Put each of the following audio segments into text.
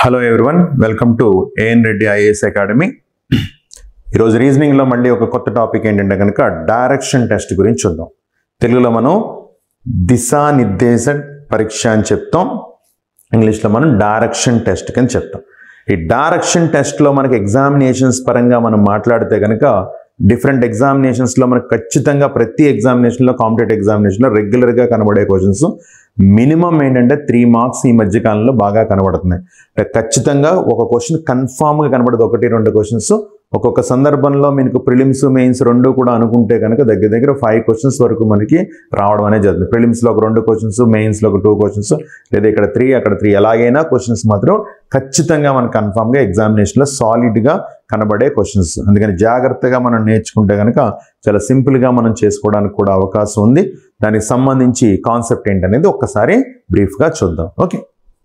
Hello everyone welcome to A N Reddy IAS academy ఈరోజు రీజనింగ్లో మళ్ళీ ఒక కొత్త టాపిక్ ఏంటంటే కనుక డైరెక్షన్ టెస్ట్ గురించి చూద్దాం తెలుగులో మనం దిశానిర్దేశ పరీక్ష అని చెప్తాం ఇంగ్లీష్లో మనం డైరెక్షన్ టెస్ట్ అని చెప్తాం ఈ డైరెక్షన్ టెస్ట్లో మనకి ఎగ్జామినేషన్స్ పరంగా మనం మాట్లాడితే కనుక డిఫరెంట్ ఎగ్జామినేషన్స్లో మనకు ఖచ్చితంగా ప్రతి ఎగ్జామినేషన్లో కాంపిటేటివ్ ఎగ్జామినేషన్లో రెగ్యులర్గా కనబడే క్వశ్చన్స్ మినిమం ఏంటంటే త్రీ మార్క్స్ ఈ మధ్య కాలంలో బాగా కనబడుతున్నాయి అంటే ఖచ్చితంగా ఒక క్వశ్చన్ కన్ఫామ్గా కనబడదు ఒకటి రెండు క్వశ్చన్స్ ఒక్కొక్క సందర్భంలో మీకు ప్రిలిమ్స్ మెయిన్స్ రెండు కూడా అనుకుంటే కనుక దగ్గర దగ్గర ఫైవ్ క్వశ్చన్స్ వరకు మనకి రావడం అనేది జరుగుతుంది ప్రిలిమ్స్లో ఒక రెండు క్వశ్చన్స్ మెయిన్స్లో ఒక టూ క్వశ్చన్స్ లేదా ఇక్కడ త్రీ అక్కడ త్రీ ఎలాగైనా క్వశ్చన్స్ మాత్రం ఖచ్చితంగా మనకు కన్ఫామ్గా ఎగ్జామినేషన్లో సాలిడ్గా కనబడే క్వశ్చన్స్ అందుకని జాగ్రత్తగా మనం నేర్చుకుంటే కనుక చాలా సింపుల్గా మనం చేసుకోవడానికి కూడా అవకాశం ఉంది దానికి సంబంధించి కాన్సెప్ట్ ఏంటనేది ఒక్కసారి బ్రీఫ్గా చూద్దాం ఓకే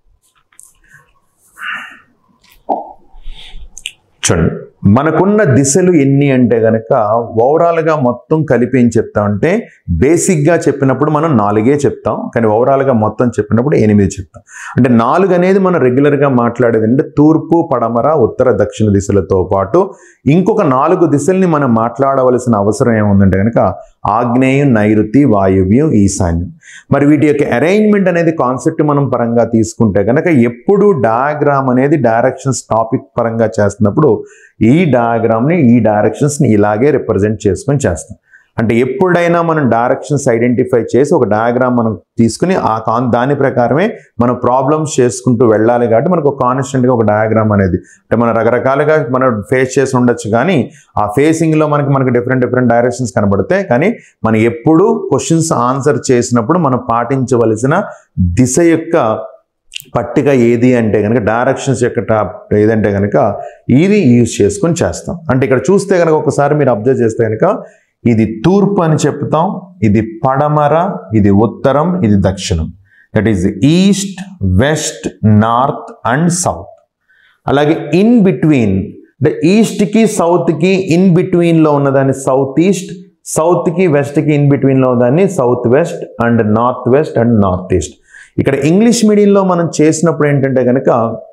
చూడండి మనకున్న దిశలు ఎన్ని అంటే గనక ఓవరాల్గా మొత్తం కలిపి ఏం చెప్తామంటే బేసిక్గా చెప్పినప్పుడు మనం నాలుగే చెప్తాం కానీ ఓవరాల్గా మొత్తం చెప్పినప్పుడు ఎనిమిది చెప్తాం అంటే నాలుగు అనేది మనం రెగ్యులర్గా మాట్లాడేది అంటే తూర్పు పడమర ఉత్తర దక్షిణ దిశలతో పాటు ఇంకొక నాలుగు దిశల్ని మనం మాట్లాడవలసిన అవసరం ఏముందంటే కనుక ఆగ్నేయం నైరుతి వాయువ్యం ఈశాన్యం మరి వీటి యొక్క అరేంజ్మెంట్ అనేది కాన్సెప్ట్ మనం పరంగా తీసుకుంటే కనుక ఎప్పుడు డయాగ్రామ్ అనేది డైరెక్షన్స్ టాపిక్ పరంగా చేస్తున్నప్పుడు ఈ డయాగ్రామ్ని ఈ డైరెక్షన్స్ని ఇలాగే రిప్రజెంట్ చేసుకొని చేస్తాం అంటే ఎప్పుడైనా మనం డైరెక్షన్స్ ఐడెంటిఫై చేసి ఒక డయాగ్రామ్ మనం తీసుకుని ఆ కాన్ దాని ప్రకారమే మనం ప్రాబ్లమ్స్ చేసుకుంటూ వెళ్ళాలి కాబట్టి మనకు ఒక కాన్స్టెంట్గా ఒక డయాగ్రామ్ అనేది అంటే మనం రకరకాలుగా మనం ఫేస్ చేసి ఉండొచ్చు కానీ ఆ ఫేసింగ్లో మనకి మనకి డిఫరెంట్ డిఫరెంట్ డైరెక్షన్స్ కనబడతాయి కానీ మనం ఎప్పుడు క్వశ్చన్స్ ఆన్సర్ చేసినప్పుడు మనం పాటించవలసిన దిశ యొక్క పట్టిక ఏది అంటే కనుక డైరెక్షన్స్ యొక్క టాప్ ఏదంటే కనుక ఇది యూజ్ చేసుకొని చేస్తాం అంటే ఇక్కడ చూస్తే కనుక ఒకసారి మీరు అబ్జర్వ్ చేస్తే కనుక ఇది తూర్పు అని చెప్తాం ఇది పడమర ఇది ఉత్తరం ఇది దక్షిణం that is east west north and south అలాగే ఇన్ బిట్వీన్ అంటే ఈస్ట్కి సౌత్కి ఇన్ బిట్వీన్లో ఉన్నదాన్ని సౌత్ ఈస్ట్ సౌత్కి వెస్ట్కి ఇన్ బిట్వీన్లో ఉన్నదాన్ని south west and north west and north east ఇక్కడ ఇంగ్లీష్ మీడియంలో మనం చేసినప్పుడు ఏంటంటే కనుక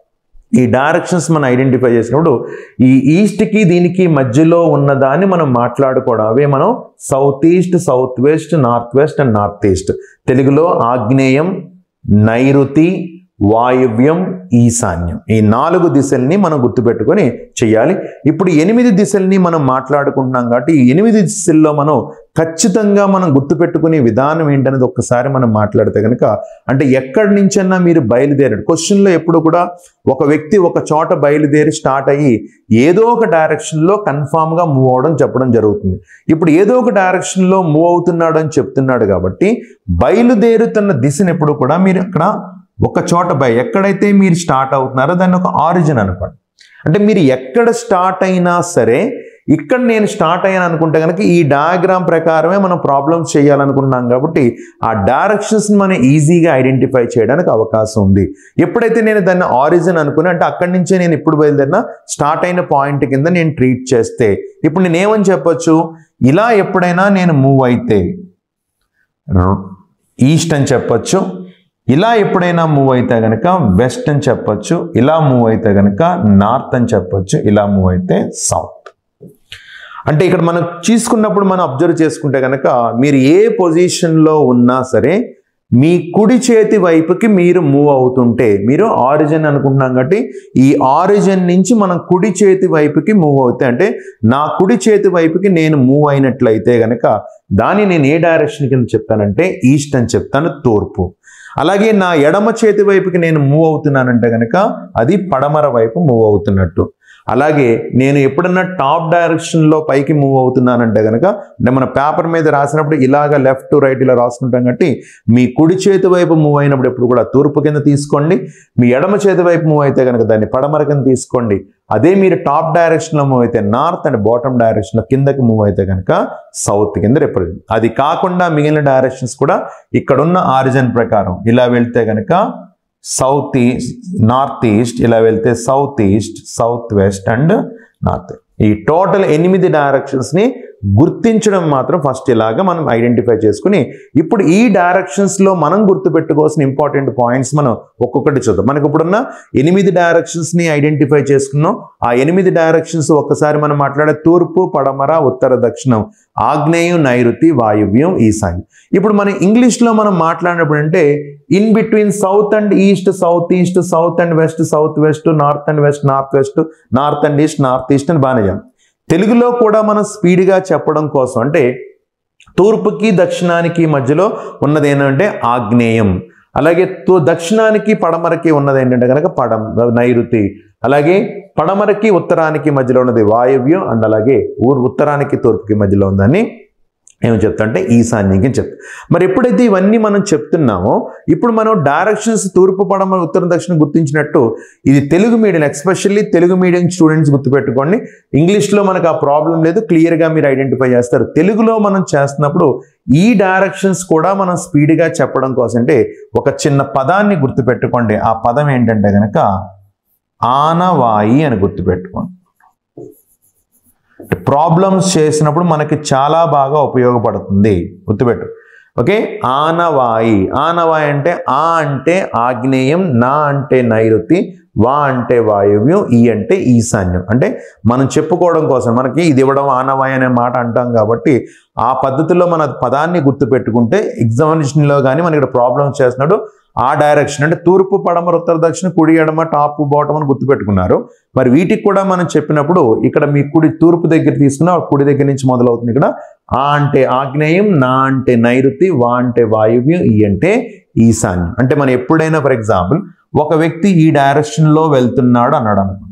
ఈ డైరెక్షన్స్ మనం ఐడెంటిఫై చేసినప్పుడు ఈ ఈస్ట్కి దీనికి మధ్యలో ఉన్నదాన్ని మనం మాట్లాడుకోవడం అవే మనం south east south west north west and north east తెలుగులో ఆగ్నేయం నైరుతి వాయువ్యం ఈశాన్యం ఈ నాలుగు దిశల్ని మనం గుర్తుపెట్టుకొని చేయాలి ఇప్పుడు ఎనిమిది దిశల్ని మనం మాట్లాడుకుంటున్నాం కాబట్టి ఈ ఎనిమిది దిశల్లో మనం ఖచ్చితంగా మనం గుర్తుపెట్టుకునే విధానం ఏంటనేది ఒక్కసారి మనం మాట్లాడితే కనుక అంటే ఎక్కడి నుంచైనా మీరు బయలుదేరండి క్వశ్చన్లో ఎప్పుడు కూడా ఒక వ్యక్తి ఒక చోట బయలుదేరి స్టార్ట్ అయ్యి ఏదో ఒక డైరెక్షన్లో కన్ఫామ్గా మూవ్ అవడం చెప్పడం జరుగుతుంది ఇప్పుడు ఏదో ఒక డైరెక్షన్లో మూవ్ అవుతున్నాడు అని చెప్తున్నాడు కాబట్టి బయలుదేరుతున్న దిశను ఎప్పుడు కూడా మీరు అక్కడ ఒక చోట బై ఎక్కడైతే మీరు స్టార్ట్ అవుతున్నారో దాన్ని ఒక ఆరిజిన్ అనుకోండి అంటే మీరు ఎక్కడ స్టార్ట్ అయినా సరే ఇక్కడ నేను స్టార్ట్ అయ్యాను అనుకుంటే కనుక ఈ డయాగ్రామ్ ప్రకారమే మనం ప్రాబ్లమ్స్ చేయాలనుకుంటున్నాం కాబట్టి ఆ డైరెక్షన్స్ని మనం ఈజీగా ఐడెంటిఫై చేయడానికి అవకాశం ఉంది ఎప్పుడైతే నేను దాన్ని ఆరిజిన్ అనుకుని అంటే అక్కడి నుంచే నేను ఎప్పుడు బయలుదేరినా స్టార్ట్ అయిన పాయింట్ కింద నేను ట్రీట్ చేస్తే ఇప్పుడు నేను ఏమని చెప్పొచ్చు ఇలా ఎప్పుడైనా నేను మూవ్ అయితే ఈస్ట్ అని చెప్పొచ్చు ఇలా ఎప్పుడైనా మూవ్ అయితే కనుక వెస్ట్ అని చెప్పొచ్చు ఇలా మూవ్ అయితే కనుక నార్త్ అని చెప్పొచ్చు ఇలా మూవ్ అయితే సౌత్ అంటే ఇక్కడ మనం తీసుకున్నప్పుడు మనం అబ్జర్వ్ చేసుకుంటే కనుక మీరు ఏ పొజిషన్లో ఉన్నా సరే మీ కుడి చేతి వైపుకి మీరు మూవ్ అవుతుంటే మీరు ఆరిజిన్ అనుకుంటున్నాం కాబట్టి ఈ ఆరిజిన్ నుంచి మనం కుడి చేతి వైపుకి మూవ్ అవుతాయి అంటే నా కుడి చేతి వైపుకి నేను మూవ్ అయినట్లయితే కనుక దాన్ని నేను ఏ డైరెక్షన్ కింద చెప్తానంటే ఈస్ట్ అని చెప్తాను తూర్పు అలాగే నా ఎడమ చేతి వైపుకి నేను మూవ్ అవుతున్నానంటే కనుక అది పడమర వైపు మూవ్ అవుతున్నట్టు అలాగే నేను ఎప్పుడన్నా టాప్ డైరెక్షన్లో పైకి మూవ్ అవుతున్నానంటే కనుక అంటే మన పేపర్ మీద రాసినప్పుడు ఇలాగ లెఫ్ట్ రైట్ ఇలా రాసుకుంటాం కాబట్టి మీ కుడి చేతి వైపు మూవ్ అయినప్పుడు ఎప్పుడు కూడా తూర్పు కింద తీసుకోండి మీ ఎడమ చేతి వైపు మూవ్ అయితే కనుక దాన్ని పడమర కింద తీసుకోండి అదే మీరు టాప్ డైరెక్షన్లో మూవ్ అయితే నార్త్ అండ్ బాటమ్ డైరెక్షన్లో కిందకి మూవ్ అయితే కనుక సౌత్ కింద రిప్రజెంట్ అది కాకుండా మిగిలిన డైరెక్షన్స్ కూడా ఇక్కడున్న ఆరిజిన్ ప్రకారం ఇలా వెళ్తే కనుక సౌత్ ఈస్ట్ నార్త్ ఈస్ట్ ఇలా వెళ్తే south east south west and north ఈ టోటల్ ఎనిమిది డైరెక్షన్స్ని గుర్తించడం మాత్రం ఫస్ట్ ఇలాగా మనం ఐడెంటిఫై చేసుకుని ఇప్పుడు ఈ డైరెక్షన్స్లో మనం గుర్తుపెట్టుకోవాల్సిన ఇంపార్టెంట్ పాయింట్స్ మనం ఒక్కొక్కటి చూద్దాం మనకి ఇప్పుడున్న ఎనిమిది డైరెక్షన్స్ని ఐడెంటిఫై చేసుకున్నాం ఆ ఎనిమిది డైరెక్షన్స్ ఒక్కసారి మనం మాట్లాడే తూర్పు పడమర ఉత్తర దక్షిణం ఆగ్నేయం నైరుతి వాయువ్యం ఈశాన్యం ఇప్పుడు మన ఇంగ్లీష్లో మనం మాట్లాడినప్పుడు అంటే in between south and east south east south and west south west north and west north west north and east north east అని బాగానే చెప్పాం. తెలుగులో కూడా మనం స్పీడ్గా చెప్పడం కోసం అంటే తూర్పుకి దక్షిణానికి మధ్యలో ఉన్నది ఏంటంటే ఆగ్నేయం అలాగే తూ దక్షిణానికి పడమరకి ఉన్నది ఏంటంటే కనుక పడం నైరుతి అలాగే పడమరకి ఉత్తరానికి మధ్యలో ఉన్నది వాయవ్యం అండ్ అలాగే ఊరు ఉత్తరానికి తూర్పుకి మధ్యలో ఉందని ఏమని చెప్తా అంటే ఈశాన్యంకి చెప్తా మరి ఎప్పుడైతే ఇవన్నీ మనం చెప్తున్నామో ఇప్పుడు మనం డైరెక్షన్స్ తూర్పు పడమర ఉత్తర దక్షిణ గుర్తించినట్టు ఇది Telugu medium especially Telugu medium students గుర్తుపెట్టుకోండి ఇంగ్లీష్లో మనకు ఆ ప్రాబ్లం లేదు క్లియర్గా మీరు ఐడెంటిఫై చేస్తారు తెలుగులో మనం చేస్తున్నప్పుడు ఈ డైరెక్షన్స్ కూడా మనం స్పీడ్గా చెప్పడం కోసం అంటే ఒక చిన్న పదాన్ని గుర్తుపెట్టుకోండి ఆ పదం ఏంటంటే కనుక ఆనవాయి అని గుర్తుపెట్టుకోండి ప్రాబ్లమ్స్ చేసినప్పుడు మనకి చాలా బాగా ఉపయోగపడుతుంది గుర్తుపెట్టు ఓకే ఆనవాయి ఆనవాయి అంటే ఆ అంటే ఆగ్నేయం నా అంటే నైరుతి వా అంటే వాయువ్యం ఈ అంటే ఈశాన్యం అంటే మనం చెప్పుకోవడం కోసం మనకి ఇది ఇవ్వడం ఆనవాయి అనే మాట అంటాం కాబట్టి ఆ పద్ధతిలో మన పదాన్ని గుర్తుపెట్టుకుంటే ఎగ్జామినేషన్లో కానీ మనకి ఇక్కడ ప్రాబ్లమ్స్ చేస్తున్నాడు ఆ డైరెక్షన్ అంటే తూర్పు పడమర ఉత్తర దక్షిణ కుడి ఎడమ టాప్ బాటం అని గుర్తుపెట్టుకున్నారు మరి వీటికి కూడా మనం చెప్పినప్పుడు ఇక్కడ మీ కుడి తూర్పు దగ్గర తీసుకున్న ఆ కుడి దగ్గర నుంచి మొదలవుతుంది ఇక్కడ ఆ అంటే ఆగ్నేయం నా అంటే నైరుతి వా అంటే వాయువ్యం ఈ అంటే ఈశాన్యం అంటే మనం ఎప్పుడైనా ఫర్ ఎగ్జాంపుల్ ఒక వ్యక్తి ఈ డైరెక్షన్లో వెళ్తున్నాడు అన్నాడు అనుకోండి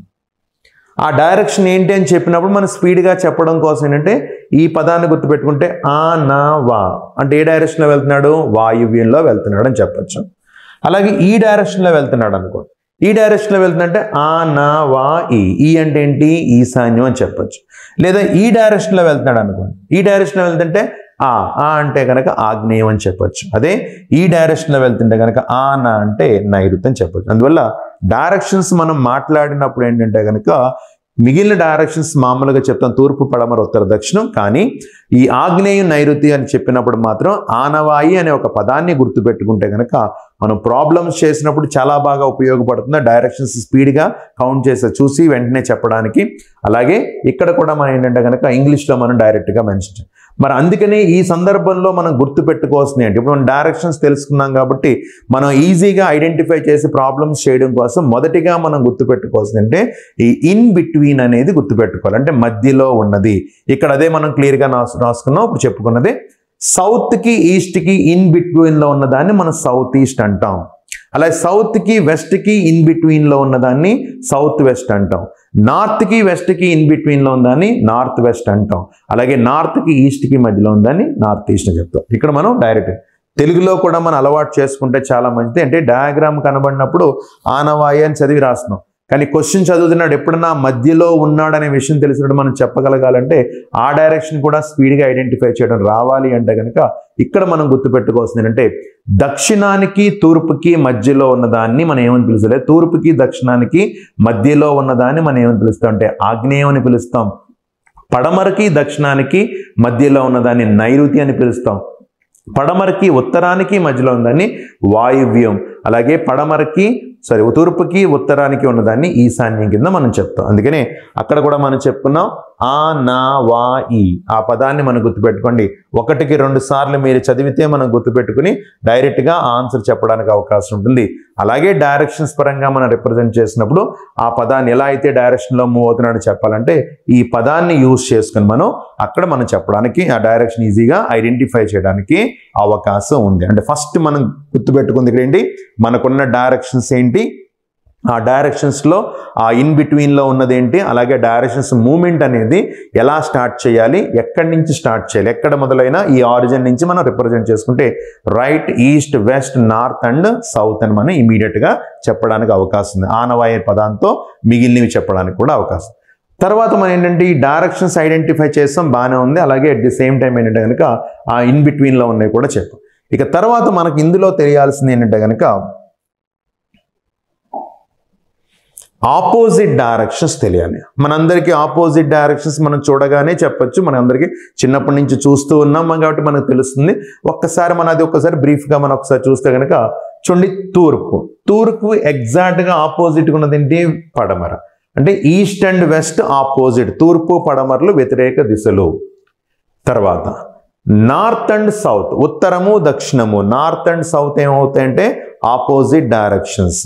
ఆ డైరెక్షన్ ఏంటి అని చెప్పినప్పుడు మనం స్పీడ్గా చెప్పడం కోసం ఏంటంటే ఈ పదాన్ని గుర్తుపెట్టుకుంటే ఆ నా వా అంటే ఏ డైరెక్షన్లో వెళ్తున్నాడు వాయువ్యంలో వెళ్తున్నాడు అని చెప్పొచ్చు అలాగే ఈ డైరెక్షన్లో వెళ్తున్నాడు అనుకో ఈ డైరెక్షన్లో వెళ్తుందంటే ఆ నా వా ఈ ఈ అంటే ఏంటి ఈశాన్యం అని చెప్పొచ్చు లేదా ఈ డైరెక్షన్లో వెళ్తున్నాడు అనుకోండి ఈ డైరెక్షన్లో వెళ్తుంటే ఆ ఆ అంటే కనుక ఆగ్నేయం అని చెప్పొచ్చు అదే ఈ డైరెక్షన్లో వెళ్తుంటే కనుక ఆ నా అంటే నైరుతి అని చెప్పొచ్చు అందువల్ల డైరెక్షన్స్ మనం మాట్లాడినప్పుడు ఏంటంటే కనుక మిగిలిన డైరెక్షన్స్ మామూలుగా చెప్తాం తూర్పు పడమర ఉత్తర దక్షిణం కానీ ఈ ఆగ్నేయం నైరుతి అని చెప్పినప్పుడు మాత్రం ఆనవాయి అనే ఒక పదాన్ని గుర్తుపెట్టుకుంటే కనుక మనం ప్రాబ్లమ్స్ చేసినప్పుడు చాలా బాగా ఉపయోగపడుతుంది డైరెక్షన్స్ స్పీడ్గా కౌంట్ చేసి చూసి వెంటనే చెప్పడానికి అలాగే ఇక్కడ కూడా మనం ఏంటంటే కనుక ఇంగ్లీష్లో మనం డైరెక్ట్గా మెన్షన్ చేయాలి. మరి అందుకనే ఈ సందర్భంలో మనం గుర్తుపెట్టుకోవాల్సింది ఏంటి ఇప్పుడు మనం డైరెక్షన్స్ తెలుసుకున్నాం కాబట్టి మనం ఈజీగా ఐడెంటిఫై చేసి ప్రాబ్లమ్స్ చేయడం కోసం మొదటిగా మనం గుర్తుపెట్టుకోవాల్సింది అంటే ఈ ఇన్ బిట్వీన్ అనేది గుర్తుపెట్టుకోవాలి అంటే మధ్యలో ఉన్నది ఇక్కడ అదే మనం క్లియర్గా రాసు రాసుకున్నాం ఇప్పుడు చెప్పుకున్నది సౌత్కి ఈస్ట్కి ఇన్ బిట్వీన్లో ఉన్నదాన్ని మనం సౌత్ ఈస్ట్ అంటాం అలాగే సౌత్కి వెస్ట్కి ఇన్ బిట్వీన్లో ఉన్నదాన్ని సౌత్ వెస్ట్ అంటాం నార్త్కి వెస్ట్కి ఇన్ బిట్వీన్లో ఉందని నార్త్ వెస్ట్ అంటాం అలాగే నార్త్కి ఈస్ట్కి మధ్యలో ఉందని నార్త్ ఈస్ట్ అని చెప్తాం ఇక్కడ మనం డైరెక్ట్ తెలుగులో కూడా మనం అలవాటు చేసుకుంటే చాలా మంచిది అంటే డయాగ్రామ్ కనబడినప్పుడు ఆనవాయి అని చదివి రాస్తున్నాం కానీ క్వశ్చన్ చదువుతున్నాడు ఎప్పుడన్నా మధ్యలో ఉన్నాడనే విషయం తెలిసినప్పుడు మనం చెప్పగలగాలంటే ఆ డైరెక్షన్ కూడా స్పీడ్గా ఐడెంటిఫై చేయడం రావాలి అంటే కనుక ఇక్కడ మనం గుర్తుపెట్టుకోవాల్సింది ఏంటంటే దక్షిణానికి తూర్పుకి మధ్యలో ఉన్నదాన్ని మనం ఏమని పిలుస్తలే తూర్పుకి దక్షిణానికి మధ్యలో ఉన్నదాన్ని మనం ఏమని పిలుస్తాం అంటే ఆగ్నేయం అని పిలుస్తాం పడమరకి దక్షిణానికి మధ్యలో ఉన్నదాన్ని నైరుతి అని పిలుస్తాం పడమరకి ఉత్తరానికి మధ్యలో ఉందని వాయువ్యం అలాగే పడమరకి సారీ తూర్పుకి ఉత్తరానికి ఉన్నదాన్ని ఈశాన్యం కింద మనం చెప్తాం అందుకనే అక్కడ కూడా మనం చెప్పుకున్నాం ఆ నా వా ఈ ఆ పదాన్ని మనం గుర్తుపెట్టుకోండి ఒకటికి రెండు సార్లు మీరు చదివితే మనం గుర్తుపెట్టుకుని డైరెక్ట్గా ఆన్సర్ చెప్పడానికి అవకాశం ఉంటుంది అలాగే డైరెక్షన్స్ పరంగా మనం రిప్రజెంట్ చేసినప్పుడు ఆ పదాన్ని ఎలా అయితే డైరెక్షన్లో మూవ్ అవుతున్నాడో చెప్పాలంటే ఈ పదాన్ని యూజ్ చేసుకుని మనం అక్కడ మనం చెప్పడానికి ఆ డైరెక్షన్ ఈజీగా ఐడెంటిఫై చేయడానికి అవకాశం ఉంది అంటే ఫస్ట్ మనం గుర్తుపెట్టుకుంది ఇక్కడ ఏంటి మనకున్న డైరెక్షన్స్ ఏంటి ఆ డైరెక్షన్స్లో ఆ ఇన్ బిట్వీన్లో ఉన్నది ఏంటి అలాగే డైరెక్షన్స్ మూమెంట్ అనేది ఎలా స్టార్ట్ చేయాలి ఎక్కడి నుంచి స్టార్ట్ చేయాలి ఎక్కడ మొదలైనా ఈ ఆరిజిన్ నుంచి మనం రిప్రజెంట్ చేసుకుంటే right east west north and south అని మనం ఇమీడియట్గా చెప్పడానికి అవకాశం ఉంది ఆనవాయ పదాంతో మిగిలినవి చెప్పడానికి కూడా అవకాశం తర్వాత మనం ఏంటంటే ఈ డైరెక్షన్స్ ఐడెంటిఫై చేస్తాం బాగానే ఉంది అలాగే అట్ ది సేమ్ టైం ఏంటంటే కనుక ఆ ఇన్ బిట్వీన్లో ఉన్నవి కూడా చెప్పాం ఇక తర్వాత మనకి ఇందులో తెలియాల్సింది ఏంటంటే కనుక ఆపోజిట్ డైరెక్షన్స్ తెలియాలి మనందరికీ ఆపోజిట్ డైరెక్షన్స్ మనం చూడగానే చెప్పొచ్చు మనందరికీ చిన్నప్పటి నుంచి చూస్తూ ఉన్నాం మనం కాబట్టి మనకు తెలుస్తుంది ఒక్కసారి మన అది ఒక్కసారి బ్రీఫ్గా మనం ఒకసారి చూస్తే కనుక చూడండి తూర్పు తూర్పు ఎగ్జాక్ట్గా ఆపోజిట్గా ఉన్నది ఏంటి పడమర అంటే ఈస్ట్ అండ్ వెస్ట్ ఆపోజిట్ తూర్పు పడమరలు వ్యతిరేక దిశలు తర్వాత నార్త్ అండ్ సౌత్ ఉత్తరము దక్షిణము నార్త్ అండ్ సౌత్ ఏమవుతాయంటే opposite directions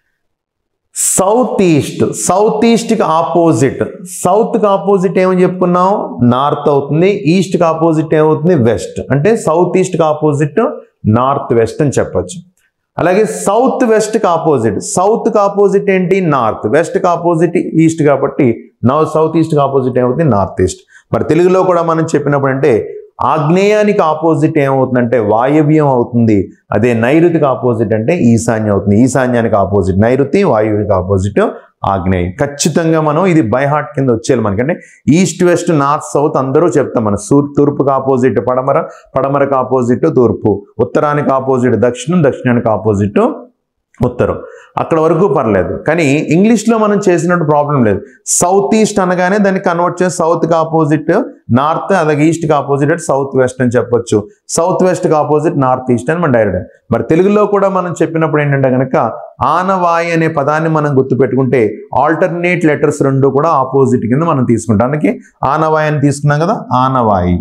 south east south ఈస్ట్కి ఆపోజిట్ సౌత్కి ఆపోజిట్ ఏమని చెప్పుకున్నాం నార్త్ అవుతుంది ఈస్ట్కి ఆపోజిట్ ఏమవుతుంది వెస్ట్ అంటే సౌత్ ఈస్ట్కి ఆపోజిట్ నార్త్ వెస్ట్ అని చెప్పొచ్చు అలాగే సౌత్ వెస్ట్కి ఆపోజిట్ సౌత్కి ఆపోజిట్ ఏంటి నార్త్ వెస్ట్కి ఆపోజిట్ ఈస్ట్ కాబట్టి నౌ సౌత్ ఈస్ట్కి ఆపోజిట్ ఏమవుతుంది నార్త్ ఈస్ట్ మరి తెలుగులో కూడా మనం చెప్పినప్పుడు అంటే ఆగ్నేయానికి ఆపోజిట్ ఏమవుతుందంటే వాయవ్యం అవుతుంది అదే నైరుతికి ఆపోజిట్ అంటే ఈశాన్యం అవుతుంది ఈశాన్యానికి ఆపోజిట్ నైరుతి వాయువుకి ఆపోజిట్ ఆగ్నేయం ఖచ్చితంగా మనం ఇది బై హార్ట్ కింద వచ్చేయాలి మనకంటే ఈస్ట్ వెస్ట్ నార్త్ సౌత్ అందరూ చెప్తాం మనం సూర్ తూర్పుకి ఆపోజిట్ పడమర పడమరకు ఆపోజిట్ తూర్పు ఉత్తరానికి ఆపోజిట్ దక్షిణం దక్షిణానికి ఆపోజిట్ ఉత్తరం అక్కడ వరకు పర్లేదు కానీ ఇంగ్లీష్లో మనం చేసినట్టు ప్రాబ్లం లేదు సౌత్ ఈస్ట్ అనగానే దాన్ని కన్వర్ట్ చేసి సౌత్కి ఆపోజిట్ నార్త్ అలాగే ఈస్ట్కి ఆపోజిట్ అంటే సౌత్ వెస్ట్ అని చెప్పొచ్చు సౌత్ వెస్ట్కి ఆపోజిట్ నార్త్ ఈస్ట్ అని మనం డైరెక్ట్ మరి తెలుగులో కూడా మనం చెప్పినప్పుడు ఏంటంటే కనుక ఆనవాయి అనే పదాన్ని మనం గుర్తుపెట్టుకుంటే ఆల్టర్నేట్ లెటర్స్ రెండు కూడా ఆపోజిట్ కింద మనం తీసుకుంటాం అందుకే ఆనవాయి అని తీసుకున్నాం కదా ఆనవాయి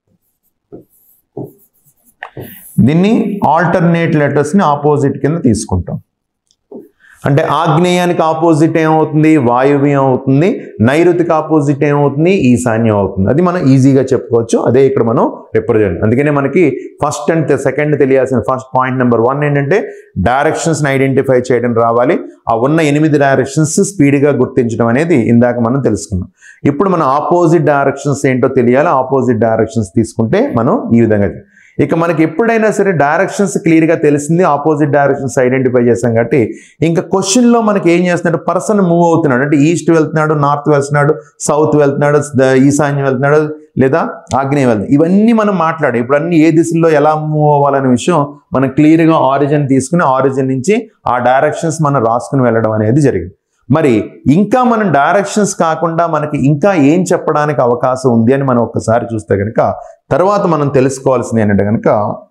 దీన్ని ఆల్టర్నేట్ లెటర్స్ని ఆపోజిట్ కింద తీసుకుంటాం అంటే ఆగ్నేయానికి ఆపోజిట్ ఏమవుతుంది వాయువ్యం అవుతుంది నైరుతికి ఆపోజిట్ ఏమవుతుంది ఈశాన్యం అవుతుంది అది మనం ఈజీగా చెప్పుకోవచ్చు అదే ఇక్కడ మనం రిప్రజెంట్ అందుకనే మనకి ఫస్ట్ అండ్ సెకండ్ తెలియాల్సిన ఫస్ట్ పాయింట్ నెంబర్ వన్ ఏంటంటే డైరెక్షన్స్ని ఐడెంటిఫై చేయడం రావాలి ఆ ఉన్న ఎనిమిది డైరెక్షన్స్ స్పీడ్గా గుర్తించడం అనేది ఇందాక మనం తెలుసుకున్నాం ఇప్పుడు మనం ఆపోజిట్ డైరెక్షన్స్ ఏంటో తెలియాలి ఆపోజిట్ డైరెక్షన్స్ తీసుకుంటే మనం ఈ విధంగా ఇక మనకి ఎప్పుడైనా సరే డైరెక్షన్స్ క్లియర్గా తెలిసింది ఆపోజిట్ డైరెక్షన్స్ ఐడెంటిఫై చేస్తాం కాబట్టి ఇంకా క్వశ్చన్లో మనకి ఏం చేస్తున్నాడు పర్సన్ మూవ్ అవుతున్నాడు అంటే ఈస్ట్ వెళ్తున్నాడు నార్త్ వెళ్తున్నాడు సౌత్ వెళ్తున్నాడు ద- ఈశాన్యం వెళ్తున్నాడు లేదా ఆగ్నేయం వెళ్తున్నాడు ఇవన్నీ మనం మాట్లాడాం ఇప్పుడు అన్ని ఏ దిశలో ఎలా మూవ్ అవ్వాలనే విషయం మనం క్లియర్గా ఆరిజిన్ తీసుకుని ఆరిజిన్ నుంచి ఆ డైరెక్షన్స్ మనం రాసుకుని వెళ్ళడం అనేది జరిగింది మరి ఇంకా మనం డైరెక్షన్స్ కాకుండా మనకి ఇంకా ఏం చెప్పడానికి అవకాశం ఉంది అని మనం ఒక్కసారి చూస్తే కనుక తర్వాత మనం తెలుసుకోవాల్సింది ఏంటంటే కనుక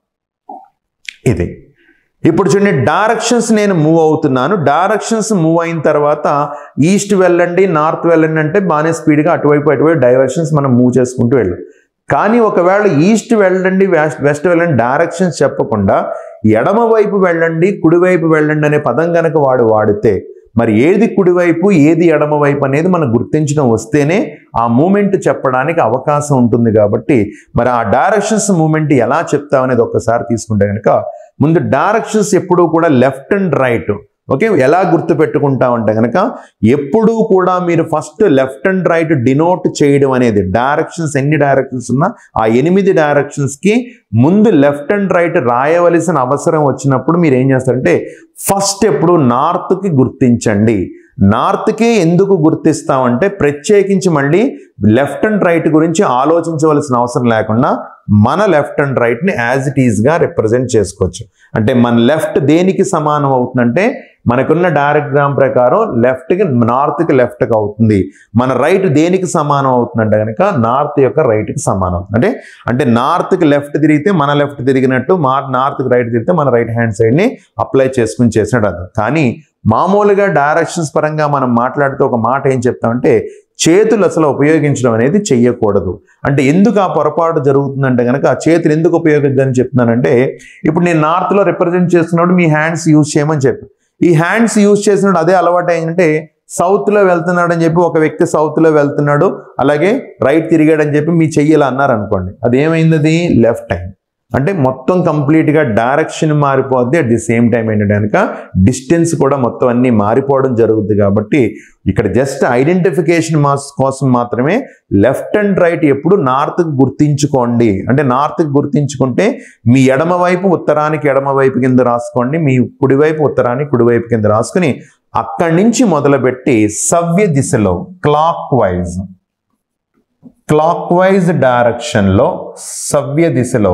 ఇది ఇప్పుడు చూడండి డైరెక్షన్స్ నేను మూవ్ అవుతున్నాను డైరెక్షన్స్ మూవ్ అయిన తర్వాత ఈస్ట్ వెళ్ళండి నార్త్ వెళ్ళండి అంటే బాగానే స్పీడ్గా అటువైపు అటువైపు డైరెక్షన్స్ మనం మూవ్ చేసుకుంటూ వెళ్ళాం కానీ ఒకవేళ ఈస్ట్ వెళ్ళండి వెస్ట్ వెస్ట్ వెళ్ళండి డైరెక్షన్స్ చెప్పకుండా ఎడమ వైపు వెళ్ళండి కుడివైపు వెళ్ళండి అనే పదం గనక వాడు వాడితే మరి ఏది కుడివైపు ఏది ఎడమ వైపు అనేది మనం గుర్తించడం వస్తేనే ఆ మూమెంట్ చెప్పడానికి అవకాశం ఉంటుంది కాబట్టి మరి ఆ డైరెక్షన్స్ మూమెంట్ ఎలా చెప్తామనేది ఒక్కసారి తీసుకుంటే కనుక ముందు డైరెక్షన్స్ ఎప్పుడూ కూడా లెఫ్ట్ అండ్ రైట్ ఓకే ఎలా గుర్తు పెట్టుకుంటామంటే కనుక ఎప్పుడూ కూడా మీరు first left and right denote చేయడం అనేది డైరెక్షన్స్ ఎన్ని డైరెక్షన్స్ ఉన్నా ఆ ఎనిమిది డైరెక్షన్స్కి ముందు లెఫ్ట్ అండ్ రైట్ రాయవలసిన అవసరం వచ్చినప్పుడు మీరు ఏం చేస్తారంటే ఫస్ట్ ఎప్పుడు నార్త్కి గుర్తించండి నార్త్కే ఎందుకు గుర్తిస్తామంటే ప్రత్యేకించి మళ్ళీ లెఫ్ట్ అండ్ రైట్ గురించి ఆలోచించవలసిన అవసరం లేకుండా మన లెఫ్ట్ అండ్ రైట్ని యాజ్ ఇట్ ఈజ్గా రిప్రజెంట్ చేసుకోవచ్చు అంటే మన లెఫ్ట్ దేనికి సమానం అవుతుందంటే మనకున్న డయాగ్రామ్ ప్రకారం లెఫ్ట్కి నార్త్కి లెఫ్ట్కి అవుతుంది మన రైట్ దేనికి సమానం అవుతుందంటే కనుక నార్త్ యొక్క రైట్కి సమానం అవుతుంది అంటే అంటే నార్త్కి లెఫ్ట్ తిరిగితే మన లెఫ్ట్ తిరిగినట్టు మా నార్త్కి రైట్ తిరిగితే మన రైట్ హ్యాండ్ సైడ్ని అప్లై చేసుకుని చేసినట్టు అర్థం కానీ మామూలుగా డైరెక్షన్స్ పరంగా మనం మాట్లాడుతూ ఒక మాట ఏం చెప్తామంటే చేతులు అసలు ఉపయోగించడం అనేది చెయ్యకూడదు అంటే ఎందుకు ఆ పొరపాటు జరుగుతుందంటే కనుక ఆ చేతులు ఎందుకు ఉపయోగించదని చెప్తున్నానంటే ఇప్పుడు నేను నార్త్లో రిప్రజెంట్ చేస్తున్నప్పుడు మీ హ్యాండ్స్ యూజ్ చేయమని చెప్పి ఈ హ్యాండ్స్ యూజ్ చేసినప్పుడు అదే అలవాటు ఏంటంటే సౌత్లో వెళ్తున్నాడు అని చెప్పి ఒక వ్యక్తి సౌత్లో వెళ్తున్నాడు అలాగే రైట్ తిరిగాడని చెప్పి మీ చెయ్యాలి అన్నారు అనుకోండి అది ఏమైంది అది లెఫ్ట్ హ్యాండ్ అంటే మొత్తం కంప్లీట్గా డైరెక్షన్ మారిపోద్ది అట్ ది సేమ్ టైం ఏంటంటే కనుక డిస్టెన్స్ కూడా మొత్తం అన్ని మారిపోవడం జరుగుతుంది కాబట్టి ఇక్కడ జస్ట్ ఐడెంటిఫికేషన్ మాస్ కోసం మాత్రమే లెఫ్ట్ అండ్ రైట్ ఎప్పుడు నార్త్కి గుర్తించుకోండి అంటే నార్త్కి గుర్తించుకుంటే మీ ఎడమ వైపు ఉత్తరానికి ఎడమ వైపు కింద రాసుకోండి మీ కుడివైపు ఉత్తరానికి కుడివైపు కింద రాసుకుని అక్కడి నుంచి మొదలుపెట్టి సవ్య దిశలో క్లాక్ వైజ్ క్లాక్ వైజ్ డైరెక్షన్లో సవ్య దిశలో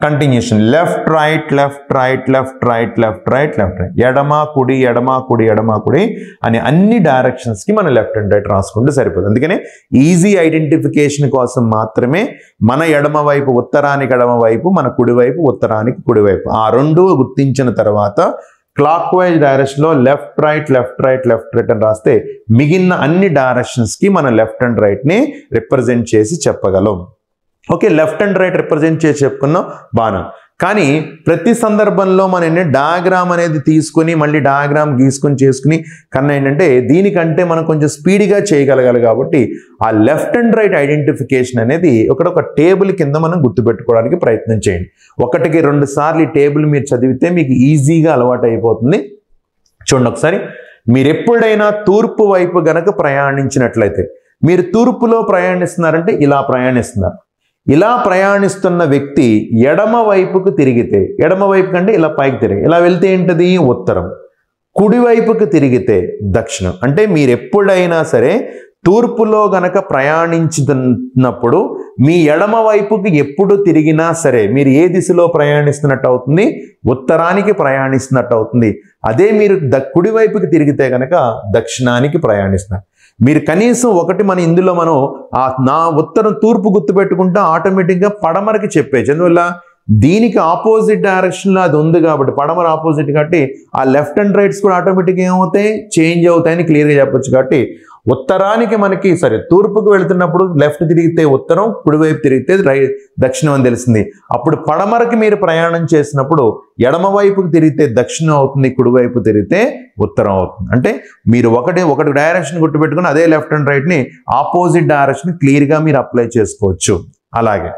continuation left right left right left right left right left right ఎడమ కుడి ఎడమ కుడి ఎడమ కుడి అని అన్ని డైరెక్షన్స్కి మనం లెఫ్ట్ అండ్ రైట్ రాసుకుంటే సరిపోతుంది అందుకనే ఈజీ ఐడెంటిఫికేషన్ కోసం మాత్రమే మన ఎడమ వైపు ఉత్తరానికి ఎడమ వైపు మన కుడి వైపు ఉత్తరానికి కుడి వైపు ఆ రెండు గుర్తించిన తర్వాత క్లాక్ వైజ్ డైరెక్షన్లో left right left right left right అని రాస్తే మిగిలిన అన్ని డైరెక్షన్స్కి మనం లెఫ్ట్ అండ్ రైట్ని రిప్రజెంట్ చేసి చెప్పగలం okay left and right represent చేసి చెప్పుకున్నాం బాగా కానీ ప్రతి సందర్భంలో మనం ఏంటంటే డయాగ్రామ్ అనేది తీసుకుని మళ్ళీ డయాగ్రామ్ గీసుకొని చేసుకుని కన్నా ఏంటంటే దీనికంటే మనం కొంచెం స్పీడ్గా చేయగలగాలి కాబట్టి ఆ లెఫ్ట్ అండ్ రైట్ ఐడెంటిఫికేషన్ అనేది ఒకటి ఒక టేబుల్ కింద మనం గుర్తుపెట్టుకోవడానికి ప్రయత్నం చేయండి ఒకటికి రెండు సార్లు ఈ టేబుల్ మీరు చదివితే మీకు ఈజీగా అలవాటు అయిపోతుంది చూడండి ఒకసారి మీరు ఎప్పుడైనా తూర్పు వైపు గనక ప్రయాణించినట్లయితే మీరు తూర్పులో ప్రయాణిస్తున్నారంటే ఇలా ప్రయాణిస్తున్నారు ఇలా ప్రయాణిస్తున్న వ్యక్తి ఎడమ వైపుకు తిరిగితే ఎడమ వైపు కంటే ఇలా పైకి తిరిగి ఇలా వెళ్తే ఏంటది ఉత్తరం కుడి వైపుకు తిరిగితే దక్షిణం అంటే మీరు ఎప్పుడైనా సరే తూర్పులో గనక ప్రయాణించుతున్నప్పుడు మీ ఎడమ వైపుకి ఎప్పుడు తిరిగినా సరే మీరు ఏ దిశలో ప్రయాణిస్తున్నట్టు అవుతుంది ఉత్తరానికి ప్రయాణిస్తున్నట్టు అవుతుంది అదే మీరు ద కుడి వైపుకి తిరిగితే గనక దక్షిణానికి ప్రయాణిస్తున్నారు మీరు కనీసం ఒకటి మన ఇందులో మనం ఆ నా ఉత్తరం తూర్పు గుర్తుపెట్టుకుంటే ఆటోమేటిక్గా పడమరకి చెప్పేచ్చు అందువల్ల దీనికి ఆపోజిట్ డైరెక్షన్లో అది ఉంది కాబట్టి పడమర ఆపోజిట్ కాబట్టి ఆ లెఫ్ట్ అండ్ రైట్స్ కూడా ఆటోమేటిక్గా ఏమవుతాయి చేంజ్ అవుతాయని క్లియర్గా చెప్పొచ్చు కాబట్టి ఉత్తరానికి మనకి సరే తూర్పుకు వెళ్తున్నప్పుడు లెఫ్ట్ తిరిగితే ఉత్తరం కుడివైపు తిరిగితే రై దక్షిణం అని తెలిసింది అప్పుడు పడమరకి మీరు ప్రయాణం చేసినప్పుడు ఎడమ వైపుకి తిరిగితే దక్షిణం అవుతుంది కుడివైపు తిరిగితే ఉత్తరం అవుతుంది అంటే మీరు ఒకటి ఒకటి డైరెక్షన్ గుర్తుపెట్టుకుని అదే లెఫ్ట్ అండ్ రైట్ని ఆపోజిట్ డైరెక్షన్ క్లియర్గా మీరు అప్లై చేసుకోవచ్చు అలాగే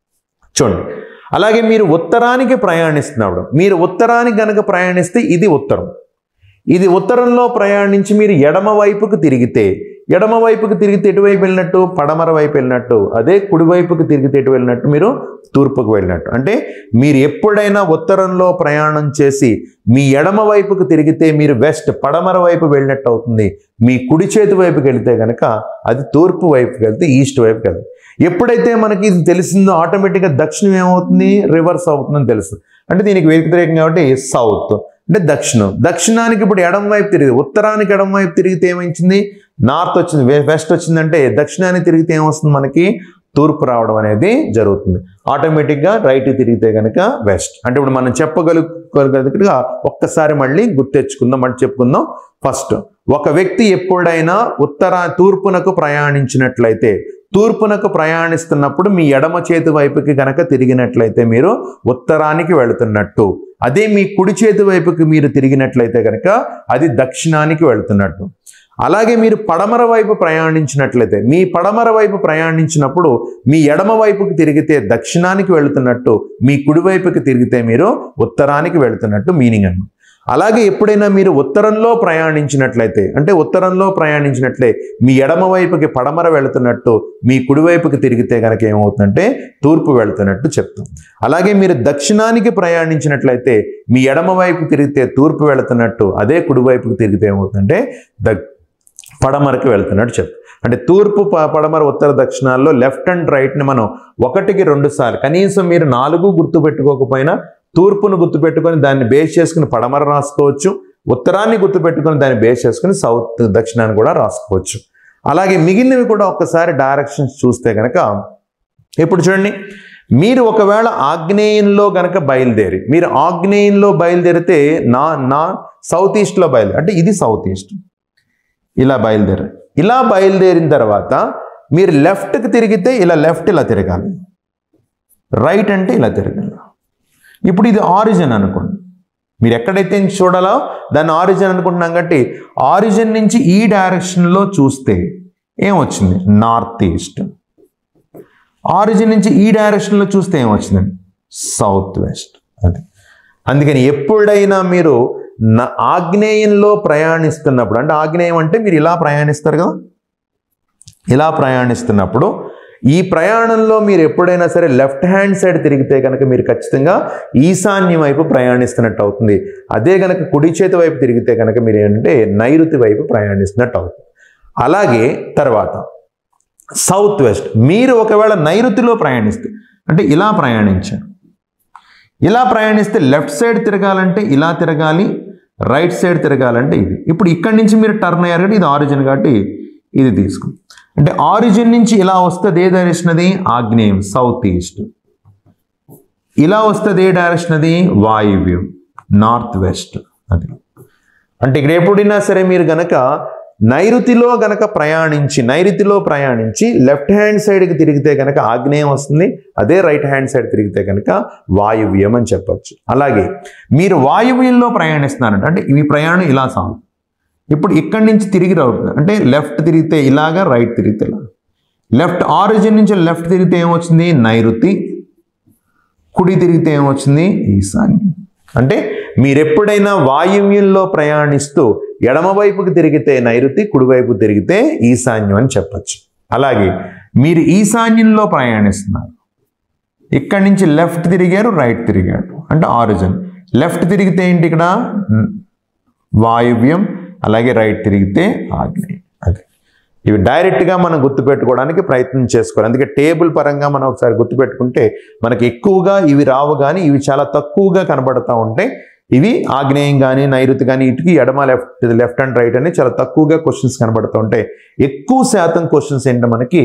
చూడండి అలాగే మీరు ఉత్తరానికి ప్రయాణిస్తున్నప్పుడు మీరు ఉత్తరానికి గనక ప్రయాణిస్తే ఇది ఉత్తరం ఇది ఉత్తరంలో ప్రయాణించి మీరు ఎడమ వైపుకు తిరిగితే ఎడమ వైపుకు తిరిగితే ఎటువైపు వెళ్ళినట్టు పడమర వైపు వెళ్ళినట్టు అదే కుడివైపుకు తిరిగితే ఎటు వెళ్ళినట్టు మీరు తూర్పుకు వెళ్ళినట్టు అంటే మీరు ఎప్పుడైనా ఉత్తరంలో ప్రయాణం చేసి మీ ఎడమ వైపుకు తిరిగితే మీరు వెస్ట్ పడమర వైపు వెళ్ళినట్టు అవుతుంది మీ కుడి చేతి వైపుకి వెళితే కనుక అది తూర్పు వైపుకి వెళ్తే ఈస్ట్ వైపుకి వెళ్తుంది ఎప్పుడైతే మనకి ఇది తెలిసిందో ఆటోమేటిక్గా దక్షిణం ఏమవుతుంది రివర్స్ అవుతుందని తెలుసు అంటే దీనికి వ్యతిరేకం కాబట్టి సౌత్ అంటే దక్షిణం దక్షిణానికి ఇప్పుడు ఎడం వైపు తిరిగి ఉత్తరానికి ఎడం వైపు తిరిగితే ఏమైంది నార్త్ వచ్చింది వె- వెస్ట్ వచ్చిందంటే దక్షిణానికి తిరిగితే ఏమొస్తుంది మనకి తూర్పు రావడం అనేది జరుగుతుంది ఆటోమేటిక్గా రైట్ తిరిగితే కనుక వెస్ట్ అంటే ఇప్పుడు మనం చెప్పగలుగుగలుగుగా ఒక్కసారి మళ్ళీ గుర్తెచ్చుకుందాం మళ్ళీ చెప్పుకుందాం ఫస్ట్ ఒక వ్యక్తి ఎప్పుడైనా ఉత్తర తూర్పునకు ప్రయాణించినట్లయితే తూర్పునకు ప్రయాణిస్తున్నప్పుడు మీ ఎడమ చేతి వైపుకి గనక తిరిగినట్లయితే మీరు ఉత్తరానికి వెళుతున్నట్టు అదే మీ కుడి చేతి వైపుకి మీరు తిరిగినట్లయితే కనుక అది దక్షిణానికి వెళుతున్నట్టు అలాగే మీరు పడమర వైపు ప్రయాణించినట్లయితే మీ పడమర వైపు ప్రయాణించినప్పుడు మీ ఎడమ వైపుకి తిరిగితే దక్షిణానికి వెళుతున్నట్టు మీ కుడి వైపుకి తిరిగితే మీరు ఉత్తరానికి వెళుతున్నట్టు మీనింగ్ అన్నమాట అలాగే ఎప్పుడైనా మీరు ఉత్తరంలో ప్రయాణించినట్లయితే అంటే ఉత్తరంలో ప్రయాణించినట్లే మీ ఎడమ వైపుకి పడమర వెళుతున్నట్టు మీ కుడివైపుకి తిరిగితే కనుక ఏమవుతుందంటే తూర్పు వెళుతున్నట్టు చెప్తాం అలాగే మీరు దక్షిణానికి ప్రయాణించినట్లయితే మీ ఎడమ వైపు తిరిగితే తూర్పు వెళుతున్నట్టు అదే కుడివైపుకి తిరిగితే ఏమవుతుందంటే ద పడమరకి వెళ్తున్నట్టు చెప్తాం అంటే తూర్పు ప- పడమర ఉత్తర దక్షిణాల్లో లెఫ్ట్ అండ్ రైట్ని మనం ఒకటికి రెండు సార్లు కనీసం మీరు నాలుగు గుర్తు పెట్టుకోకపోయినా తూర్పును గుర్తుపెట్టుకొని దాన్ని బేస్ చేసుకుని పడమర రాసుకోవచ్చు ఉత్తరాన్ని గుర్తుపెట్టుకొని దాన్ని బేస్ చేసుకుని సౌత్ దక్షిణాన్ని కూడా రాసుకోవచ్చు అలాగే మిగిలినవి కూడా ఒక్కసారి డైరెక్షన్స్ చూస్తే కనుక ఇప్పుడు చూడండి మీరు ఒకవేళ ఆగ్నేయంలో గనక బయలుదేరి మీరు ఆగ్నేయంలో బయలుదేరితే నా నా సౌత్ ఈస్ట్లో బయలుదేరి అంటే ఇది సౌత్ ఈస్ట్ ఇలా బయలుదేరి ఇలా బయలుదేరిన తర్వాత మీరు లెఫ్ట్కి తిరిగితే ఇలా లెఫ్ట్ ఇలా తిరగాలి రైట్ అంటే ఇలా తిరగాలి ఇప్పుడు ఇది ఆరిజిన్ అనుకోండి మీరు ఎక్కడైతే చూడాలో దాన్ని ఆరిజిన్ అనుకుంటున్నాం కాబట్టి ఆరిజిన్ నుంచి ఈ డైరెక్షన్లో చూస్తే ఏమొచ్చింది నార్త్ ఈస్ట్ ఆరిజిన్ నుంచి ఈ డైరెక్షన్లో చూస్తే ఏమొచ్చిందండి సౌత్ వెస్ట్ అది అందుకని ఎప్పుడైనా మీరు న- ఆగ్నేయంలో ప్రయాణిస్తున్నప్పుడు అంటే ఆగ్నేయం అంటే మీరు ఇలా ప్రయాణిస్తారు కదా ఇలా ప్రయాణిస్తున్నప్పుడు ఈ ప్రయాణంలో మీరు ఎప్పుడైనా సరే లెఫ్ట్ హ్యాండ్ సైడ్ తిరిగితే కనుక మీరు ఖచ్చితంగా ఈశాన్యం వైపు ప్రయాణిస్తున్నట్టు అవుతుంది అదే కనుక కుడి చేతి వైపు తిరిగితే కనుక మీరు ఏంటంటే నైరుతి వైపు ప్రయాణిస్తున్నట్టు అవుతుంది అలాగే తర్వాత సౌత్ వెస్ట్ మీరు ఒకవేళ నైరుతిలో ప్రయాణిస్తే అంటే ఇలా ప్రయాణించారు ఇలా ప్రయాణిస్తే లెఫ్ట్ సైడ్ తిరగాలంటే ఇలా తిరగాలి రైట్ సైడ్ తిరగాలంటే ఇది ఇప్పుడు ఇక్కడి నుంచి మీరు టర్న్ అయ్యారు కాబట్టి ఇది ఆరిజిన్ కాబట్టి ఇది తీసుకుని అంటే ఆరిజిన్ నుంచి ఇలా వస్తుంది ఏ డైరెక్షన్ అది ఆగ్నేయం సౌత్ ఈస్ట్ ఇలా వస్తుంది ఏ డైరెక్షన్ అది వాయువ్యం నార్త్ వెస్ట్ అది అంటే ఇక్కడ ఎప్పుడైనా సరే మీరు గనక నైరుతిలో గనక ప్రయాణించి నైరుతిలో ప్రయాణించి లెఫ్ట్ హ్యాండ్ సైడ్కి తిరిగితే గనక ఆగ్నేయం వస్తుంది అదే రైట్ హ్యాండ్ సైడ్ తిరిగితే గనక వాయువ్యం అని చెప్పొచ్చు అలాగే మీరు వాయువ్యంలో ప్రయాణిస్తున్నారంట అంటే ఈ ప్రయాణం ఇలా సాగు ఇప్పుడు ఇక్కడి నుంచి తిరిగి రావుతుంది అంటే లెఫ్ట్ తిరిగితే ఇలాగా రైట్ తిరిగితే ఇలా లెఫ్ట్ ఆరిజిన్ నుంచి లెఫ్ట్ తిరిగితే ఏమొచ్చింది నైరుతి కుడి తిరిగితే ఏమొచ్చింది ఈశాన్యం అంటే మీరు ఎప్పుడైనా వాయువ్యంలో ప్రయాణిస్తూ ఎడమవైపుకి తిరిగితే నైరుతి కుడివైపు తిరిగితే ఈశాన్యం అని చెప్పచ్చు అలాగే మీరు ఈశాన్యంలో ప్రయాణిస్తున్నారు ఇక్కడి నుంచి లెఫ్ట్ తిరిగారు రైట్ తిరిగాడు అంటే ఆరిజిన్ లెఫ్ట్ తిరిగితే ఏంటి ఇక్కడ వాయువ్యం అలాగే రైట్ తిరిగితే ఆగ్నేయం అది ఇవి డైరెక్ట్గా మనం గుర్తుపెట్టుకోవడానికి ప్రయత్నం చేసుకోవాలి అందుకే టేబుల్ పరంగా మనం ఒకసారి గుర్తుపెట్టుకుంటే మనకి ఎక్కువగా ఇవి రావు కానీ ఇవి చాలా తక్కువగా కనబడతా ఉంటాయి ఇవి ఆగ్నేయం కానీ నైరుతి కానీ ఇటుకి ఎడమ లెఫ్ట్ లెఫ్ట్ అండ్ రైట్ అని చాలా తక్కువగా క్వశ్చన్స్ కనబడుతూ ఉంటాయి ఎక్కువ శాతం క్వశ్చన్స్ ఏంటో మనకి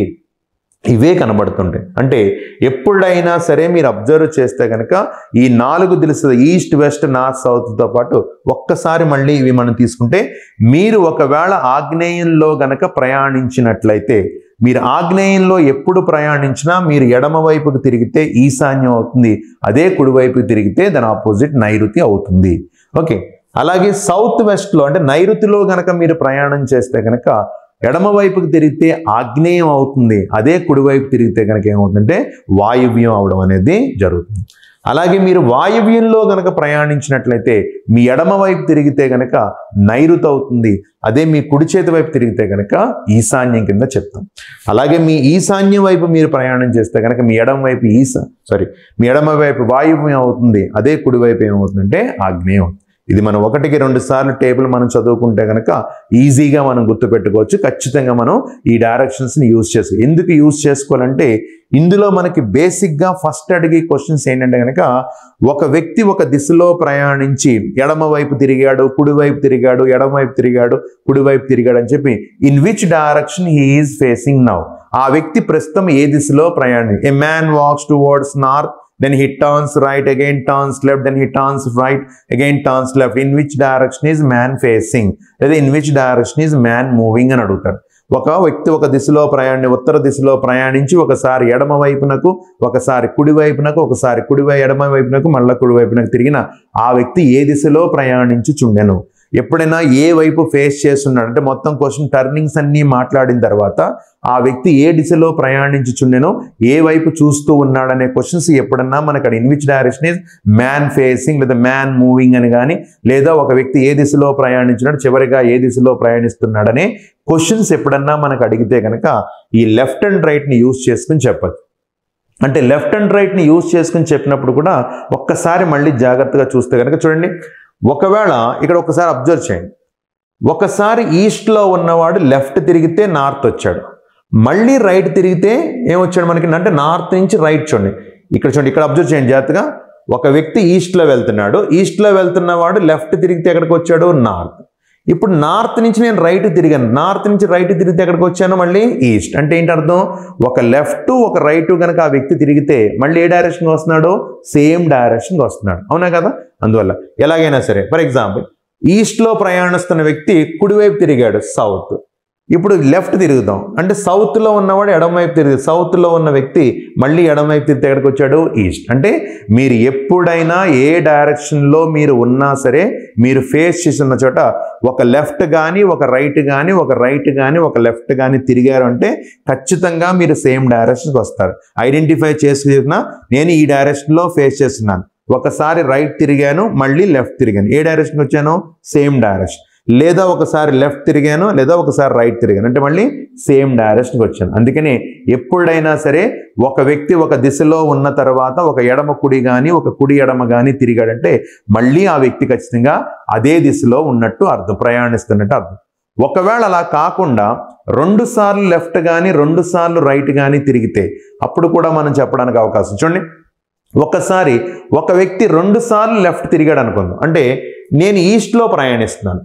ఇవే కనబడుతుంటాయి అంటే ఎప్పుడైనా సరే మీరు అబ్జర్వ్ చేస్తే కనుక ఈ నాలుగు తెలుస్తుంది ఈస్ట్ వెస్ట్ నార్త్ సౌత్తో పాటు ఒక్కసారి మళ్ళీ ఇవి మనం తీసుకుంటే మీరు ఒకవేళ ఆగ్నేయంలో గనక ప్రయాణించినట్లయితే మీరు ఆగ్నేయంలో ఎప్పుడు ప్రయాణించినా మీరు ఎడమ వైపుకు తిరిగితే ఈశాన్యం అవుతుంది అదే కుడివైపుకి తిరిగితే దాని ఆపోజిట్ నైరుతి అవుతుంది ఓకే అలాగే సౌత్ వెస్ట్లో అంటే నైరుతిలో గనక మీరు ప్రయాణం చేస్తే కనుక ఎడమ వైపుకి తిరిగితే ఆగ్నేయం అవుతుంది అదే కుడివైపు తిరిగితే కనుక ఏమవుతుందంటే వాయువ్యం అవడం అనేది జరుగుతుంది అలాగే మీరు వాయువ్యంలో గనక ప్రయాణించినట్లయితే మీ ఎడమ వైపు తిరిగితే గనక నైరుతి అవుతుంది అదే మీ కుడి చేతి వైపు తిరిగితే గనక ఈశాన్యం కింద చెప్తాం అలాగే మీ ఈశాన్యం వైపు మీరు ప్రయాణం చేస్తే కనుక మీ ఎడమ వైపు ఈశా సారీ మీ ఎడమ వైపు వాయువ్యం అవుతుంది అదే కుడి వైపు ఏమవుతుందంటే ఆగ్నేయం ఇది మనం ఒకటికి రెండు సార్లు టేబుల్ మనం చదువుకుంటే కనుక ఈజీగా మనం గుర్తుపెట్టుకోవచ్చు ఖచ్చితంగా మనం ఈ డైరెక్షన్స్ని యూజ్ చేసుకో ఎందుకు యూజ్ చేసుకోవాలంటే ఇందులో మనకి బేసిక్గా ఫస్ట్ అడిగే క్వశ్చన్స్ ఏంటంటే కనుక ఒక వ్యక్తి ఒక దిశలో ప్రయాణించి ఎడమ వైపు తిరిగాడు కుడివైపు తిరిగాడు ఎడమ వైపు తిరిగాడు కుడివైపు తిరిగాడు అని చెప్పి in which direction he is facing now ఆ వ్యక్తి ప్రస్తుతం ఏ దిశలో ప్రయాణి a man walks towards north then he turns right again turns left then he turns right again turns left in which direction is man facing లేదా in which direction is man moving అని అడుగుతారు ఒక వ్యక్తి ఒక దిశలో ప్రయాణి ఉత్తర దిశలో ప్రయాణించి ఒకసారి ఎడమ వైపునకు ఒకసారి కుడి వైపునకు ఒకసారి కుడి వై ఎడమ వైపునకు మళ్ళా కుడి వైపునకు తిరిగిన ఆ వ్యక్తి ఏ దిశలో ప్రయాణించి చుండెను ఎప్పుడైనా ఏ వైపు ఫేస్ చేస్తున్నాడు అంటే మొత్తం క్వశ్చన్ టర్నింగ్స్ అన్నీ మాట్లాడిన తర్వాత ఆ వ్యక్తి ఏ దిశలో ప్రయాణించుచుండెనో ఏ వైపు చూస్తూ ఉన్నాడనే క్వశ్చన్స్ ఎప్పుడన్నా మనకు అక్కడ in which direction is man facing లేదా మ్యాన్ మూవింగ్ అని కానీ లేదా ఒక వ్యక్తి ఏ దిశలో ప్రయాణించినాడు చివరిగా ఏ దిశలో ప్రయాణిస్తున్నాడనే క్వశ్చన్స్ ఎప్పుడన్నా మనకు అడిగితే కనుక ఈ లెఫ్ట్ అండ్ రైట్ని యూజ్ చేసుకుని చెప్పచ్చు అంటే లెఫ్ట్ అండ్ రైట్ని యూజ్ చేసుకుని చెప్పినప్పుడు కూడా ఒక్కసారి మళ్ళీ జాగ్రత్తగా చూస్తే కనుక చూడండి ఒకవేళ ఇక్కడ ఒకసారి అబ్జర్వ్ చేయండి ఒకసారి ఈస్ట్లో ఉన్నవాడు లెఫ్ట్ తిరిగితే నార్త్ వచ్చాడు మళ్ళీ రైట్ తిరిగితే ఏమొచ్చాడు మనకి అంటే నార్త్ నుంచి రైట్ చూడండి ఇక్కడ చూడండి ఇక్కడ అబ్జర్వ్ చేయండి జాగ్రత్తగా ఒక వ్యక్తి ఈస్ట్లో వెళ్తున్నాడు ఈస్ట్లో వెళ్తున్నవాడు లెఫ్ట్ తిరిగితే ఎక్కడికి వచ్చాడు నార్త్ ఇప్పుడు నార్త్ నుంచి నేను రైట్ తిరిగాను నార్త్ నుంచి రైట్ తిరిగితే ఎక్కడికి వచ్చాను మళ్ళీ ఈస్ట్ అంటే ఏంటి అర్థం ఒక లెఫ్ట్ ఒక రైట్ కనుక ఆ వ్యక్తి తిరిగితే మళ్ళీ ఏ డైరెక్షన్కి వస్తున్నాడు సేమ్ డైరెక్షన్కి వస్తున్నాడు అవునా కదా అందువల్ల ఎలాగైనా సరే ఫర్ ఎగ్జాంపుల్ ఈస్ట్లో ప్రయాణిస్తున్న వ్యక్తి కుడివైపు తిరిగాడు సౌత్ ఇప్పుడు లెఫ్ట్ తిరుగుదాం అంటే సౌత్లో ఉన్నవాడు ఎడమవైపు తిరిగి సౌత్లో ఉన్న వ్యక్తి మళ్ళీ ఎడమవైపు తిరిగితే ఎక్కడికి వచ్చాడు ఈస్ట్ అంటే మీరు ఎప్పుడైనా ఏ డైరెక్షన్లో మీరు ఉన్నా సరే మీరు ఫేస్ చేసిన చోట ఒక లెఫ్ట్ కానీ ఒక రైట్ కానీ ఒక రైట్ కానీ ఒక లెఫ్ట్ కానీ తిరిగారు అంటే ఖచ్చితంగా మీరు సేమ్ డైరెక్షన్కి వస్తారు ఐడెంటిఫై చేసుకున్న నేను ఈ డైరెక్షన్లో ఫేస్ చేస్తున్నాను ఒకసారి రైట్ తిరిగాను మళ్ళీ లెఫ్ట్ తిరిగాను ఏ డైరెక్షన్కి వచ్చాను సేమ్ డైరెక్షన్ లేదా ఒకసారి లెఫ్ట్ తిరిగాను లేదా ఒకసారి రైట్ తిరిగాను అంటే మళ్ళీ సేమ్ డైరెక్షన్కి వచ్చాను అందుకని ఎప్పుడైనా సరే ఒక వ్యక్తి ఒక దిశలో ఉన్న తర్వాత ఒక ఎడమ కుడి కానీ ఒక కుడి ఎడమ కానీ తిరిగాడంటే మళ్ళీ ఆ వ్యక్తి ఖచ్చితంగా అదే దిశలో ఉన్నట్టు అర్థం ప్రయాణిస్తున్నట్టు అర్థం ఒకవేళ అలా కాకుండా రెండు సార్లు లెఫ్ట్ కానీ రెండు సార్లు రైట్ కానీ తిరిగితే అప్పుడు కూడా మనం చెప్పడానికి అవకాశం చూడండి ఒకసారి ఒక వ్యక్తి రెండు సార్లు లెఫ్ట్ తిరిగాడు అనుకుందాం అంటే నేను ఈస్ట్లో ప్రయాణిస్తున్నాను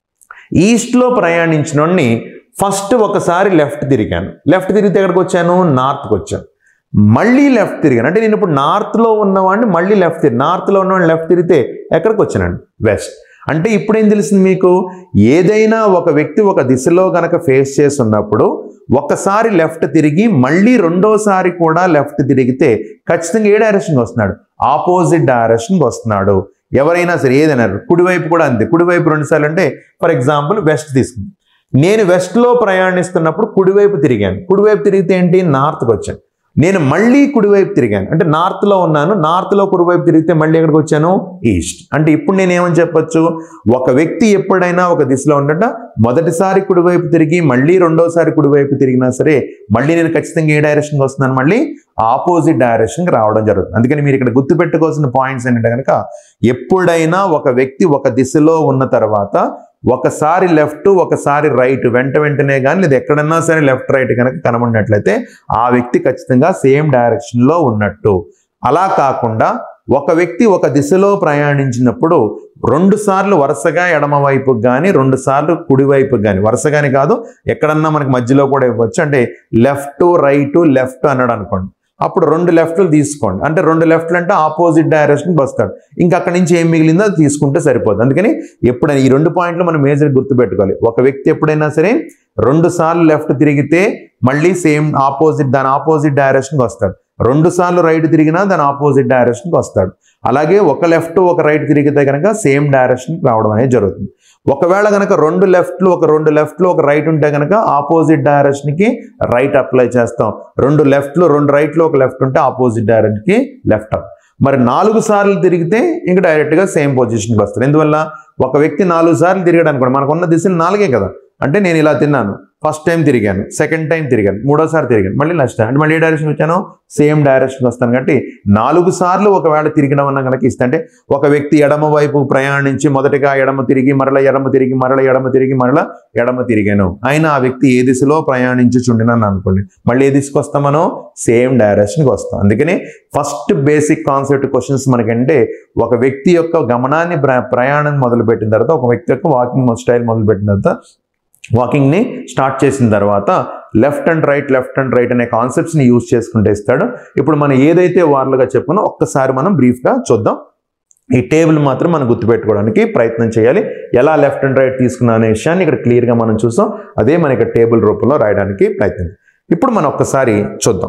ఈస్ట్లో ప్రయాణించినోడిని ఫస్ట్ ఒకసారి లెఫ్ట్ తిరిగాను లెఫ్ట్ తిరిగితే ఎక్కడికి వచ్చాను నార్త్కి వచ్చాను మళ్ళీ లెఫ్ట్ తిరిగాను అంటే నేను ఇప్పుడు నార్త్లో ఉన్నవాడిని మళ్ళీ లెఫ్ట్ తిరిగి నార్త్లో ఉన్నవాడిని లెఫ్ట్ తిరిగితే ఎక్కడికి వచ్చానండి వెస్ట్ అంటే ఇప్పుడు ఏం తెలిసింది మీకు ఏదైనా ఒక వ్యక్తి ఒక దిశలో గనక ఫేస్ చేస్తున్నప్పుడు ఒకసారి లెఫ్ట్ తిరిగి మళ్ళీ రెండోసారి కూడా లెఫ్ట్ తిరిగితే ఖచ్చితంగా ఏ డైరెక్షన్కి వస్తున్నాడు ఆపోజిట్ డైరెక్షన్కి వస్తున్నాడు ఎవరైనా సరే ఏదైనా కుడివైపు కూడా అంతే కుడివైపు రెండుసార్లు అంటే ఫర్ ఎగ్జాంపుల్ వెస్ట్ తీసుకుంది నేను వెస్ట్లో ప్రయాణిస్తున్నప్పుడు కుడివైపు తిరిగాను కుడివైపు తిరిగితే ఏంటి నార్త్కి వచ్చాను నేను మళ్ళీ కుడివైపు తిరిగాను అంటే నార్త్లో ఉన్నాను నార్త్లో కుడివైపు తిరిగితే మళ్ళీ ఎక్కడికి వచ్చాను ఈస్ట్ అంటే ఇప్పుడు నేను ఏమని చెప్పొచ్చు ఒక వ్యక్తి ఎప్పుడైనా ఒక దిశలో ఉండట మొదటిసారి కుడివైపు తిరిగి మళ్ళీ రెండోసారి కుడివైపు తిరిగినా సరే మళ్ళీ నేను ఖచ్చితంగా ఏ డైరెక్షన్కి వస్తున్నాను మళ్ళీ ఆపోజిట్ డైరెక్షన్కి రావడం జరుగుతుంది అందుకని మీరు ఇక్కడ గుర్తుపెట్టుకోవాల్సిన పాయింట్స్ ఏంటంటే కనుక ఎప్పుడైనా ఒక వ్యక్తి ఒక దిశలో ఉన్న తర్వాత ఒకసారి లెఫ్ట్ ఒకసారి రైట్ వెంట వెంటనే కానీ లేదా ఎక్కడన్నా సరే లెఫ్ట్ రైట్ కనుక కనబడినట్లయితే ఆ వ్యక్తి ఖచ్చితంగా సేమ్ డైరెక్షన్లో ఉన్నట్టు అలా కాకుండా ఒక వ్యక్తి ఒక దిశలో ప్రయాణించినప్పుడు రెండు సార్లు వరుసగా ఎడమ వైపుకి కానీ రెండు సార్లు కుడి వైపుకి కానీ వరుసగాని కాదు ఎక్కడన్నా మనకి మధ్యలో కూడా ఇవ్వచ్చు అంటే లెఫ్ట్ రైట్ లెఫ్ట్ అన్నాడు అనుకోండి అప్పుడు రెండు లెఫ్ట్లు తీసుకోండి అంటే రెండు లెఫ్ట్లు అంటే ఆపోజిట్ డైరెక్షన్కి వస్తాడు ఇంకా అక్కడి నుంచి ఏం మిగిలిందో అది తీసుకుంటే సరిపోతుంది అందుకని ఎప్పుడైనా ఈ రెండు పాయింట్లు మనం మేజర్ గుర్తుపెట్టుకోవాలి ఒక వ్యక్తి ఎప్పుడైనా సరే రెండు సార్లు లెఫ్ట్ తిరిగితే మళ్ళీ సేమ్ ఆపోజిట్ దాని ఆపోజిట్ డైరెక్షన్కి వస్తాడు రెండు సార్లు రైట్ తిరిగినా దాని ఆపోజిట్ డైరెక్షన్కి వస్తాడు అలాగే ఒక లెఫ్ట్ ఒక రైట్ తిరిగితే కనుక సేమ్ డైరెక్షన్ రావడం అనేది జరుగుతుంది ఒకవేళ కనుక రెండు లెఫ్ట్లు ఒక రెండు లెఫ్ట్లు ఒక రైట్ ఉంటే కనుక ఆపోజిట్ డైరెక్షన్కి రైట్ అప్లై చేస్తాం రెండు లెఫ్ట్లు రెండు రైట్లు ఒక లెఫ్ట్ ఉంటే ఆపోజిట్ డైరెక్షన్కి లెఫ్ట్ అప్ మరి నాలుగు సార్లు తిరిగితే ఇంక డైరెక్ట్గా సేమ్ పొజిషన్కి వస్తారు ఎందువల్ల ఒక వ్యక్తి నాలుగు సార్లు తిరిగాడు అనుకోండి మనకున్న దిశలు నాలుగే కదా అంటే నేను ఇలా తిన్నాను ఫస్ట్ టైం తిరిగాను సెకండ్ టైం తిరిగాను మూడోసారి తిరిగాను మళ్ళీ నెక్స్ట్ టైం అంటే మళ్ళీ ఏ డైరెక్షన్ వచ్చాను సేమ్ డైరెక్షన్ వస్తాను కాబట్టి నాలుగు సార్లు ఒకవేళ తిరిగడం అన్న కనుక ఇస్తే అంటే ఒక వ్యక్తి ఎడమ వైపు ప్రయాణించి మొదటగా ఎడమ తిరిగి మరల ఎడమ తిరిగి మరల ఎడమ తిరిగి మరల ఎడమ తిరిగాను అయినా ఆ వ్యక్తి ఏ దిశలో ప్రయాణించుచుండినని అనుకోండి మళ్ళీ ఏ దిశకు వస్తాం మనం సేమ్ డైరెక్షన్కి వస్తాం అందుకని ఫస్ట్ బేసిక్ కాన్సెప్ట్ క్వశ్చన్స్ మనకంటే ఒక వ్యక్తి యొక్క గమనాన్ని ప్ర- ప్రయాణం మొదలుపెట్టిన తర్వాత ఒక వ్యక్తి యొక్క వాకింగ్ స్టైల్ మొదలుపెట్టిన తర్వాత వాకింగ్ని స్టార్ట్ చేసిన తర్వాత left and right left and right అనే కాన్సెప్ట్స్ని యూజ్ చేసుకుంటే ఇస్తాడు ఇప్పుడు మనం ఏదైతే వార్లుగా చెప్పుకున్నా ఒక్కసారి మనం బ్రీఫ్గా చూద్దాం ఈ టేబుల్ మాత్రం మనం గుర్తుపెట్టుకోవడానికి ప్రయత్నం చేయాలి ఎలా లెఫ్ట్ అండ్ రైట్ తీసుకున్నా అనే విషయాన్ని ఇక్కడ క్లియర్గా మనం చూసాం అదే మన ఇక్కడ టేబుల్ రూపంలో రాయడానికి ప్రయత్నం ఇప్పుడు మనం ఒక్కసారి చూద్దాం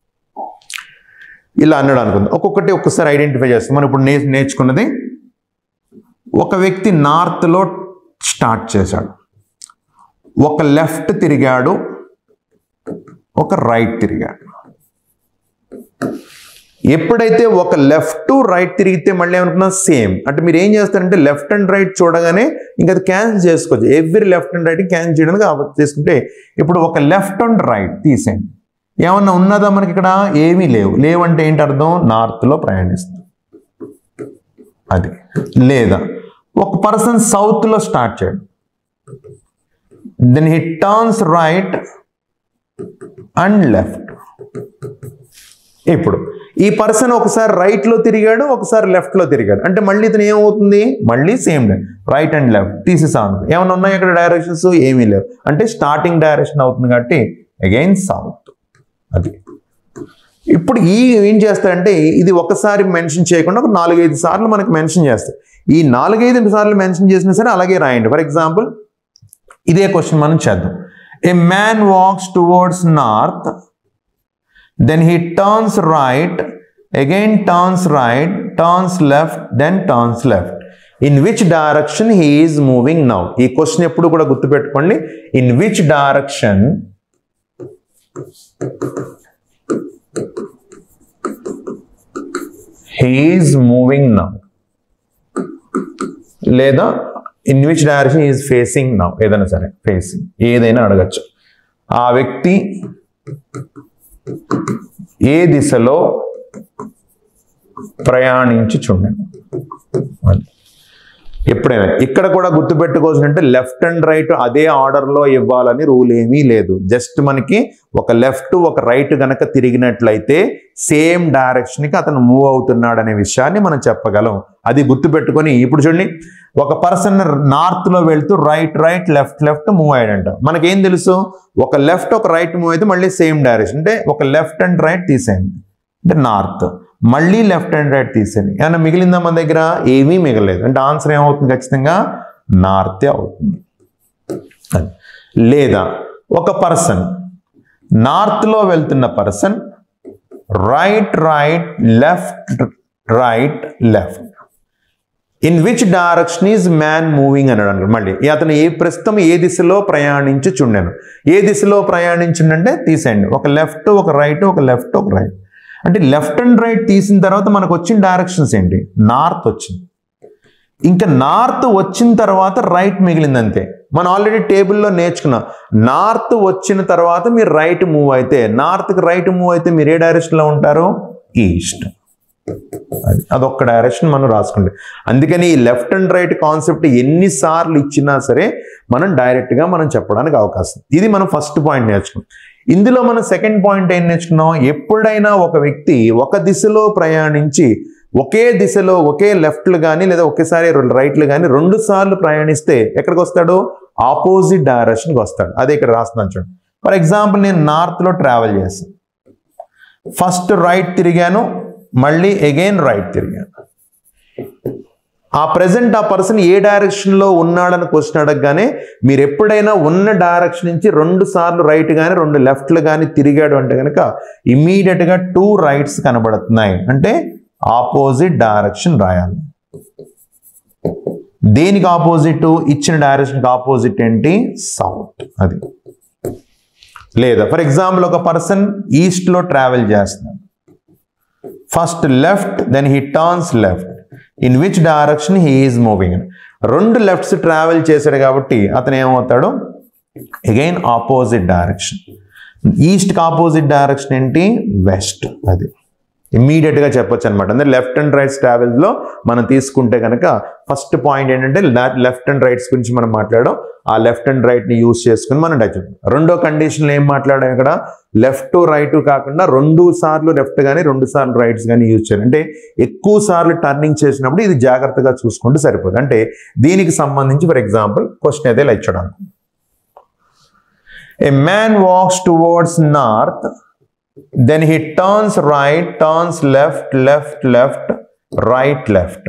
ఇలా అన్నాడు అనుకుందాం ఒక్కొక్కటి ఒక్కసారి ఐడెంటిఫై చేస్తాం మనం ఇప్పుడు నే నేర్చుకున్నది ఒక వ్యక్తి నార్త్లో స్టార్ట్ చేశాడు ఒక లెఫ్ట్ తిరిగాడు ఒక రైట్ తిరిగాడు ఎప్పుడైతే ఒక లెఫ్ట్ రైట్ తిరిగితే మళ్ళీ ఏమనుకున్నా సేమ్ అంటే మీరు ఏం చేస్తారంటే లెఫ్ట్ అండ్ రైట్ చూడగానే ఇంకా అది క్యాన్సిల్ చేసుకోవచ్చు every left and right cancel చేయడానికి ఆప- చేసుకుంటే ఇప్పుడు ఒక లెఫ్ట్ అండ్ రైట్ తీసేయండి ఏమన్నా ఉన్నదా మనకి ఇక్కడ ఏమీ లేవు లేవంటే ఏంటి అర్థం నార్త్లో ప్రయాణిస్తుంది అది లేదా ఒక పర్సన్ సౌత్లో స్టార్ట్ చేయడం then he turns right and left ఇప్పుడు ఈ పర్సన్ ఒకసారి right లో తిరిగాడు ఒకసారి left లో తిరిగాడు అంటే మళ్ళీ ఇతను ఏమవుతుంది మళ్ళీ సేమ్ రైట్ అండ్ లెఫ్ట్ తీసేసాను ఏమైనా ఉన్నాయి ఇక్కడ డైరెక్షన్స్ ఏమీ లేవు అంటే స్టార్టింగ్ డైరెక్షన్ అవుతుంది కాబట్టి అగైన్ సౌత్ అది ఇప్పుడు ఈ ఏం చేస్తారంటే ఇది ఒకసారి మెన్షన్ చేయకుండా ఒక నాలుగైదు సార్లు మనకి మెన్షన్ చేస్తారు ఈ నాలుగైదు సార్లు మెన్షన్ చేసినా సరే అలాగే రాయండి ఫర్ ఎగ్జాంపుల్ ఇదే క్వశ్చన్ మనం చేద్దాం a man walks towards north then he turns right again turns right turns left then turns left in which direction he is moving now ఈ క్వశ్చన్ ఎప్పుడు కూడా గుర్తుపెట్టుకోండి in which direction he is moving now లేదా in which direction is facing now ఏదైనా సరే facing ఏదైనా అడగచ్చు ఆ వ్యక్తి ఏ దిశలో ప్రయాణించుచుండెను అది. ఎప్పుడైనా ఇక్కడ కూడా గుర్తుపెట్టుకోవాల్సిందంటే లెఫ్ట్ అండ్ రైట్ అదే ఆర్డర్లో ఇవ్వాలని రూల్ ఏమీ లేదు జస్ట్ మనకి ఒక లెఫ్ట్ ఒక రైట్ గనక తిరిగినట్లయితే సేమ్ డైరెక్షన్కి అతను మూవ్ అవుతున్నాడు అనే విషయాన్ని మనం చెప్పగలం అది గుర్తుపెట్టుకొని ఇప్పుడు చూడండి ఒక పర్సన్ నార్త్లో వెళ్తూ right right left left move అయ్యాడంట మనకేం తెలుసు ఒక లెఫ్ట్ ఒక రైట్ మూవ్ అయితే మళ్ళీ సేమ్ డైరెక్షన్ అంటే ఒక లెఫ్ట్ అండ్ రైట్ తీసేయండి అంటే నార్త్ మళ్ళీ లెఫ్ట్ అండ్ రైట్ తీసేయండి ఏమన్నా మిగిలిందా మన దగ్గర ఏమీ మిగలేదు అంటే ఆన్సర్ ఏమవుతుంది ఖచ్చితంగా నార్తే అవుతుంది అది. లేదా ఒక పర్సన్ నార్త్లో వెళ్తున్న person right right left right left in which direction is man moving అన్నాడు అనుకో మళ్ళీ ఈ అతను ఏ ప్రస్తుతం ఏ దిశలో ప్రయాణించి చుండాను ఏ దిశలో ప్రయాణించిండంటే తీసేయండి ఒక లెఫ్ట్ ఒక రైట్ ఒక లెఫ్ట్ ఒక రైట్ అంటే లెఫ్ట్ అండ్ రైట్ తీసిన తర్వాత మనకు వచ్చిన డైరెక్షన్స్ ఏంటి నార్త్ వచ్చింది ఇంకా నార్త్ వచ్చిన తర్వాత రైట్ మిగిలింది అంతే మనం ఆల్రెడీ టేబుల్లో నేర్చుకున్నాం నార్త్ వచ్చిన తర్వాత మీరు రైట్ మూవ్ అయితే నార్త్కి రైట్ మూవ్ అయితే మీరు ఏ డైరెక్షన్లో ఉంటారు ఈస్ట్ అది అదొక్క డైరెక్షన్ మనం రాసుకుంటే అందుకని ఈ లెఫ్ట్ అండ్ రైట్ కాన్సెప్ట్ ఎన్నిసార్లు ఇచ్చినా సరే మనం డైరెక్ట్గా మనం చెప్పడానికి అవకాశం ఇది మనం ఫస్ట్ పాయింట్ నేర్చుకున్నాం ఇందులో మనం సెకండ్ పాయింట్ ఏం నేర్చుకున్నాం ఎప్పుడైనా ఒక వ్యక్తి ఒక దిశలో ప్రయాణించి ఒకే దిశలో ఒకే లెఫ్ట్లు కానీ లేదా ఒకేసారి రెండు రైట్లు కానీ రెండు సార్లు ప్రయాణిస్తే ఎక్కడికి వస్తాడు ఆపోజిట్ డైరెక్షన్కి వస్తాడు అదే ఇక్కడ రాస్తున్నాను చూడండి ఫర్ ఎగ్జాంపుల్ నేను నార్త్లో ట్రావెల్ చేస్తాను ఫస్ట్ రైట్ తిరిగాను మళ్ళీ అగైన్ రైట్ తిరిగాను ఆ ప్రజెంట్ ఆ పర్సన్ ఏ డైరెక్షన్లో ఉన్నాడని క్వశ్చన్ అడగగానే మీరు ఎప్పుడైనా ఉన్న డైరెక్షన్ నుంచి రెండు సార్లు రైట్ కానీ రెండు లెఫ్ట్లు కానీ తిరిగాడు అంటే కనుక ఇమీడియట్గా టూ రైట్స్ కనబడుతున్నాయి అంటే ఆపోజిట్ డైరెక్షన్ రాయాలి దేనికి ఆపోజిట్ ఇచ్చిన డైరెక్షన్కి ఆపోజిట్ ఏంటి సౌత్ అది లేదా ఫర్ ఎగ్జాంపుల్ ఒక పర్సన్ ఈస్ట్లో ట్రావెల్ చేస్తున్నాడు first left then he turns left in which direction he is moving రెండు లెఫ్ట్స్ ట్రావెల్ చేశాడు కాబట్టి అతను ఏమవుతాడు అగైన్ ఆపోజిట్ డైరెక్షన్ ఈస్ట్కి ఆపోజిట్ డైరెక్షన్ ఏంటి వెస్ట్ అది ఇమ్మీడియట్గా చెప్పొచ్చు అనమాట అంటే లెఫ్ట్ అండ్ రైట్స్ ట్రావెల్స్లో మనం తీసుకుంటే కనుక ఫస్ట్ పాయింట్ ఏంటంటే లెఫ్ట్ అండ్ రైట్స్ గురించి మనం మాట్లాడడం ఆ లెఫ్ట్ అండ్ రైట్ని యూస్ చేసుకుని మనం టచ్ రెండో కండిషన్లో ఏం మాట్లాడాం ఇక్కడ లెఫ్ట్ రైట్ కాకుండా రెండు సార్లు లెఫ్ట్ కానీ రెండు సార్లు రైట్స్ కానీ యూజ్ చేయాలి అంటే ఎక్కువ సార్లు టర్నింగ్ చేసినప్పుడు ఇది జాగ్రత్తగా చూసుకుంటే సరిపోతుంది అంటే దీనికి సంబంధించి ఫర్ ఎగ్జాంపుల్ క్వశ్చన్ అయితే ఇలా ఇచ్చడం a man walks towards north then he turns right turns left left left right left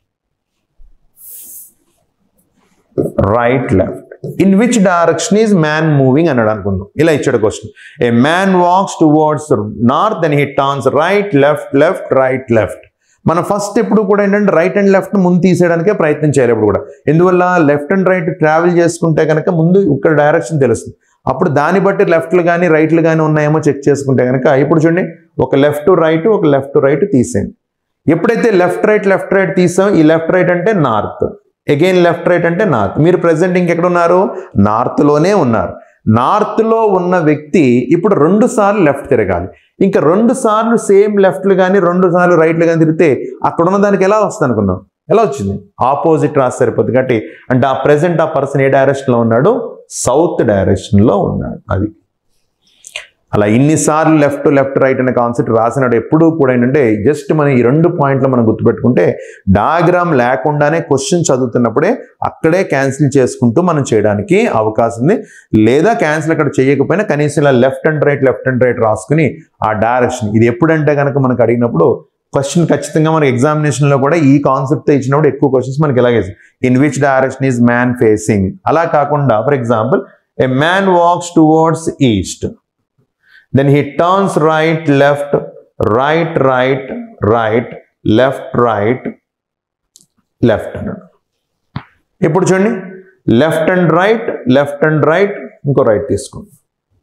right left in which direction is man moving అన్నాడు అనుకుందాం ఇలా ఇచ్చాడు question a man walks towards north then he turns right left left right left మనం first ఎప్పుడు కూడా ఏంటంటే right and left ముందు తీసేయడానికే ప్రయత్నం చేయాలి ఎప్పుడు కూడా ఎందువల్ల లెఫ్ట్ అండ్ రైట్ ట్రావెల్ చేసుకుంటే కనుక ముందు ఇక్కడ డైరెక్షన్ తెలుస్తుంది అప్పుడు దాన్ని బట్టి లెఫ్ట్లు కానీ రైట్లు కానీ ఉన్నాయేమో చెక్ చేసుకుంటే కనుక ఇప్పుడు చూడండి ఒక లెఫ్ట్ రైట్ ఒక లెఫ్ట్ రైట్ తీసేయండి ఎప్పుడైతే లెఫ్ట్ రైట్ లెఫ్ట్ రైట్ తీసాం ఈ లెఫ్ట్ రైట్ అంటే నార్త్ అగైన్ లెఫ్ట్ రైట్ అంటే నార్త్ మీరు ప్రజెంట్ ఇంకెక్కడ ఉన్నారు నార్త్లోనే ఉన్నారు నార్త్లో ఉన్న వ్యక్తి ఇప్పుడు రెండు సార్లు లెఫ్ట్ తిరగాలి ఇంకా రెండు సార్లు సేమ్ లెఫ్ట్లు కానీ రెండు సార్లు రైట్లు కానీ తిరిగితే అక్కడ ఉన్న దానికి ఎలా వస్తుంది అనుకున్నాం ఎలా వచ్చింది ఆపోజిట్ రాసి సరిపోతుంది కాబట్టి అంటే ఆ ప్రెసెంట్ ఆ పర్సన్ ఏ డైరెక్షన్లో ఉన్నాడు సౌత్ డైరెక్షన్లో ఉన్నాడు అది అలా ఇన్నిసార్లు లెఫ్ట్ లెఫ్ట్ రైట్ అనే కాన్సెప్ట్ రాసినాడు ఎప్పుడూ కూడా ఏంటంటే జస్ట్ మనం ఈ రెండు పాయింట్లు మనం గుర్తుపెట్టుకుంటే డయాగ్రామ్ లేకుండానే క్వశ్చన్ చదువుతున్నప్పుడే అక్కడే క్యాన్సిల్ చేసుకుంటూ మనం చేయడానికి అవకాశం ఉంది లేదా క్యాన్సిల్ అక్కడ చేయకపోయినా కనీసం ఇలా left and right left and right రాసుకుని ఆ డైరెక్షన్ ఇది ఎప్పుడంటే కనుక మనకు అడిగినప్పుడు క్వశ్చన్ ఖచ్చితంగా మనకి ఎగ్జామినేషన్లో కూడా ఈ కాన్సెప్ట్ ఇచ్చినప్పుడు ఎక్కువ క్వశ్చన్స్ మనకి ఇలాగే in which direction is man facing అలా కాకుండా for example a man walks towards east then he turns right left right right right left right left అన్నాడు ఇప్పుడు చూడండి left and right left and right ఇంకో right తీసుకోండి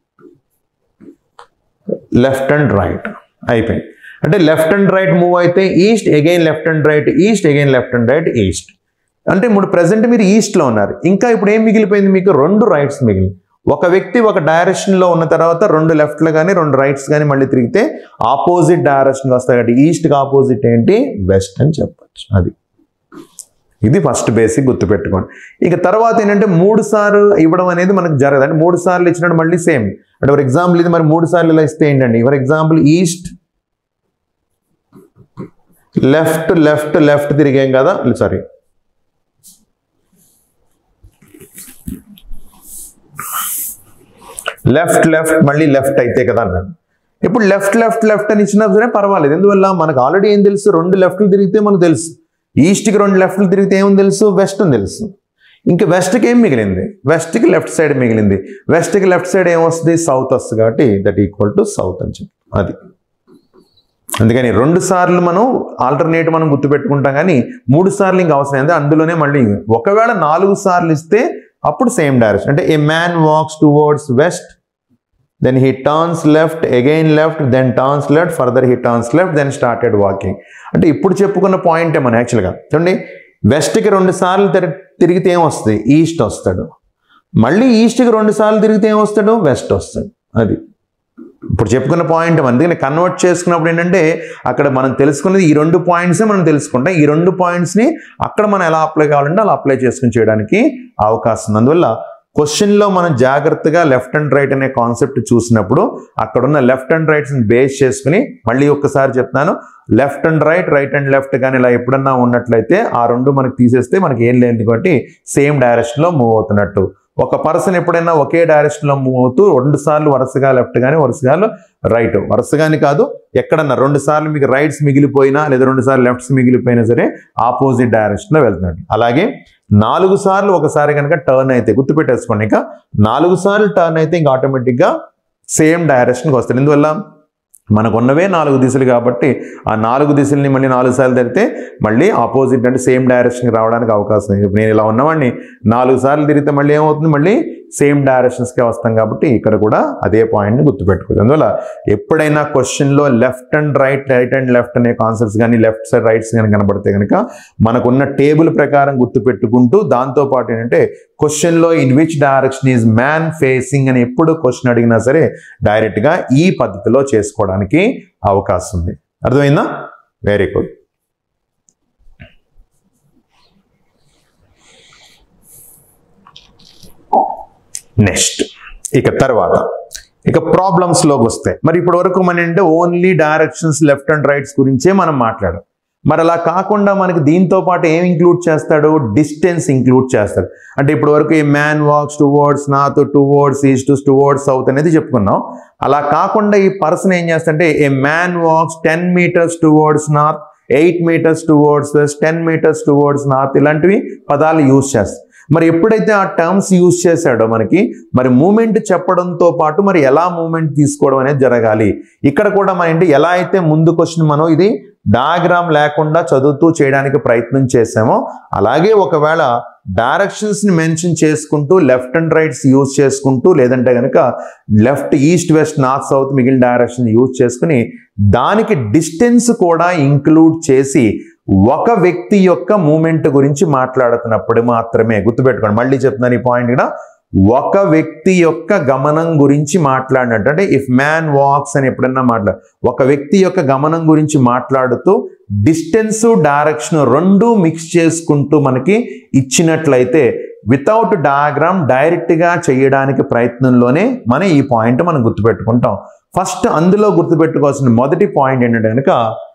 left and right అయిపోయింది అంటే left and right move అయితే east again left and right east again left and right east అంటే ఇప్పుడు ప్రజెంట్ మీరు ఈస్ట్లో ఉన్నారు ఇంకా ఇప్పుడు ఏం మిగిలిపోయింది మీకు రెండు రైట్స్ మిగిలి ఒక వ్యక్తి ఒక డైరెక్షన్లో ఉన్న తర్వాత రెండు లెఫ్ట్లు కానీ రెండు రైట్స్ కానీ మళ్ళీ తిరిగితే ఆపోజిట్ డైరెక్షన్ వస్తాయి కాబట్టి ఈస్ట్కి ఆపోజిట్ ఏంటి వెస్ట్ అని చెప్పచ్చు అది ఇది ఫస్ట్ బేసిక్ గుర్తుపెట్టుకోండి ఇక తర్వాత ఏంటంటే మూడు సార్లు ఇవ్వడం అనేది మనకు జరగదు అంటే మూడు సార్లు ఇచ్చినట్టు మళ్ళీ సేమ్ అంటే ఫర్ ఎగ్జాంపుల్ ఇది మరి మూడు సార్లు ఇలా ఇస్తే ఏంటండి for example east left left left తిరిగాం కదా సారీ లెఫ్ట్ లెఫ్ట్ మళ్ళీ లెఫ్ట్ అయితే కదా అన్నాను ఇప్పుడు లెఫ్ట్ లెఫ్ట్ లెఫ్ట్ అని ఇచ్చినా సరే పర్వాలేదు ఎందువల్ల మనకు ఆల్రెడీ ఏం తెలుసు రెండు లెఫ్ట్లు తిరిగితే మనకు తెలుసు ఈస్ట్కి రెండు లెఫ్ట్లు తిరిగితే ఏం తెలుసు వెస్ట్ అని తెలుసు ఇంకా వెస్ట్కి ఏం మిగిలింది వెస్ట్కి లెఫ్ట్ సైడ్ మిగిలింది వెస్ట్కి లెఫ్ట్ సైడ్ ఏం వస్తుంది సౌత్ వస్తుంది కాబట్టి దట్ ఈక్వల్ టు సౌత్ అని చెప్పి అది అందుకని రెండు సార్లు మనం ఆల్టర్నేట్ మనం గుర్తుపెట్టుకుంటాం కానీ మూడు సార్లు ఇంకా అవసరం ఏంది అందులోనే మళ్ళీ ఒకవేళ నాలుగు సార్లు ఇస్తే అప్పుడు సేమ్ డైరెక్షన్ అంటే a man walks towards west then he turns left again left then turns left further he turns left then started walking అంటే ఇప్పుడు చెప్పుకున్న పాయింటే మనం యాక్చువల్గా చూడండి వెస్ట్కి రెండు సార్లు తిరి తిరిగితే ఏం వస్తుంది ఈస్ట్ వస్తాడు మళ్ళీ ఈస్ట్కి రెండు సార్లు తిరిగితే ఏం వస్తాడు వెస్ట్ వస్తాడు అది ఇప్పుడు చెప్పుకున్న పాయింట్ అందుకని కన్వర్ట్ చేసుకున్నప్పుడు ఏంటంటే అక్కడ మనం తెలుసుకున్నది ఈ రెండు పాయింట్సే మనం తెలుసుకుంటాం ఈ రెండు పాయింట్స్ని అక్కడ మనం ఎలా అప్లై కావాలంటే అలా అప్లై చేసుకుని చేయడానికి అవకాశం ఉంది అందువల్ల క్వశ్చన్లో మనం జాగ్రత్తగా లెఫ్ట్ అండ్ రైట్ అనే కాన్సెప్ట్ చూసినప్పుడు అక్కడ ఉన్న లెఫ్ట్ అండ్ రైట్స్ని బేస్ చేసుకుని మళ్ళీ ఒక్కసారి చెప్తాను left and right right and left కానీ ఇలా ఎప్పుడన్నా ఉన్నట్లయితే ఆ రెండు మనకి తీసేస్తే మనకి ఏం లేదు కాబట్టి సేమ్ డైరెక్షన్లో మూవ్ అవుతున్నట్టు ఒక పర్సన్ ఎప్పుడైనా ఒకే డైరెక్షన్లో మూవ్ అవుతూ రెండు సార్లు వరుసగా లెఫ్ట్ కానీ వరుసగా రైట్ వరుసగాని కాదు ఎక్కడన్నా రెండు సార్లు మీకు రైట్స్ మిగిలిపోయినా లేదా రెండు సార్లు లెఫ్ట్స్ మిగిలిపోయినా సరే ఆపోజిట్ డైరెక్షన్లో వెళ్తున్నాడు అలాగే నాలుగు సార్లు ఒకసారి కనుక టర్న్ అయితే గుర్తుపెట్టేసుకోండి ఇంకా నాలుగు సార్లు టర్న్ అయితే ఇంకా ఆటోమేటిక్గా సేమ్ డైరెక్షన్కి వస్తుంది ఎందువల్ల మనకు ఉన్నవే నాలుగు దిశలు కాబట్టి ఆ నాలుగు దిశల్ని మళ్ళీ నాలుగు సార్లు తిరిగితే మళ్ళీ ఆపోజిట్ అంటే సేమ్ డైరెక్షన్కి రావడానికి అవకాశం ఉంది ఇప్పుడు నేను ఇలా ఉన్నవాడిని నాలుగు సార్లు తిరిగితే మళ్ళీ ఏమవుతుంది మళ్ళీ సేమ్ డైరెక్షన్స్కే వస్తాం కాబట్టి ఇక్కడ కూడా అదే పాయింట్ని గుర్తుపెట్టుకోవాలి అందువల్ల ఎప్పుడైనా క్వశ్చన్లో left and right right and left అనే కాన్సెప్ట్స్ కానీ లెఫ్ట్ సైడ్ రైట్స్ కానీ కనబడితే కనుక మనకున్న టేబుల్ ప్రకారం గుర్తుపెట్టుకుంటూ దాంతోపాటు ఏంటంటే క్వశ్చన్లో in which direction is man facing అని ఎప్పుడు క్వశ్చన్ అడిగినా సరే డైరెక్ట్గా ఈ పద్ధతిలో చేసుకోవడానికి అవకాశం ఉంది అర్థమైందా వెరీ గుడ్ నెక్స్ట్ ఇక తర్వాత ఇక ప్రాబ్లమ్స్ లోకి వస్తాయి మరి ఇప్పటి వరకు మన అంటే only directions left and rights గురించే మనం మాట్లాడాం మరి అలా కాకుండా మనకి దీంతో పాటు ఏం ఇంక్లూడ్ చేస్తాడు డిస్టెన్స్ ఇంక్లూడ్ చేస్తాడు అంటే ఇప్పటి వరకు ఈ man walks towards north towards east towards south అనేది చెప్పుకున్నాం అలా కాకుండా ఈ పర్సన్ ఏం చేస్తాడంటే a man walks ten metres towards north eight metres towards west ten metres towards north ఇలాంటివి పదాలు యూజ్ చేస్తాం మరి ఎప్పుడైతే ఆ టర్మ్స్ యూజ్ చేశాడో మనకి మరి మూమెంట్ చెప్పడంతో పాటు మరి ఎలా మూమెంట్ తీసుకోవడం అనేది జరగాలి ఇక్కడ కూడా మన ఏంటి ఎలా అయితే ముందు క్వశ్చన్ మనం ఇది డయాగ్రామ్ లేకుండా చదువుతూ చేయడానికి ప్రయత్నం చేసామో అలాగే ఒకవేళ డైరెక్షన్స్ ని మెన్షన్ చేసుకుంటూ లెఫ్ట్ అండ్ రైట్స్ యూజ్ చేసుకుంటూ లేదంటే కనుక left east west north south మిగిలిన డైరెక్షన్ యూజ్ చేసుకుని దానికి డిస్టెన్స్ కూడా ఇంక్లూడ్ చేసి ఒక వ్యక్తి యొక్క మూమెంట్ గురించి మాట్లాడుతున్నప్పుడు మాత్రమే గుర్తుపెట్టుకోండి మళ్ళీ చెప్తున్నాను ఈ పాయింట్ ఇక్కడ ఒక వ్యక్తి యొక్క గమనం గురించి మాట్లాడినట్టు అంటే ఇఫ్ మ్యాన్ వాక్స్ అని ఎప్పుడన్నా మాట్లాడు ఒక వ్యక్తి యొక్క గమనం గురించి మాట్లాడుతూ డిస్టెన్స్ డైరెక్షన్ రెండు మిక్స్ చేసుకుంటూ మనకి ఇచ్చినట్లయితే వితౌట్ డయాగ్రామ్ డైరెక్ట్గా చేయడానికి ప్రయత్నంలోనే మనం ఈ పాయింట్ మనం గుర్తుపెట్టుకుంటాం ఫస్ట్ అందులో గుర్తుపెట్టుకోవాల్సిన మొదటి పాయింట్ ఏంటంటే కనుక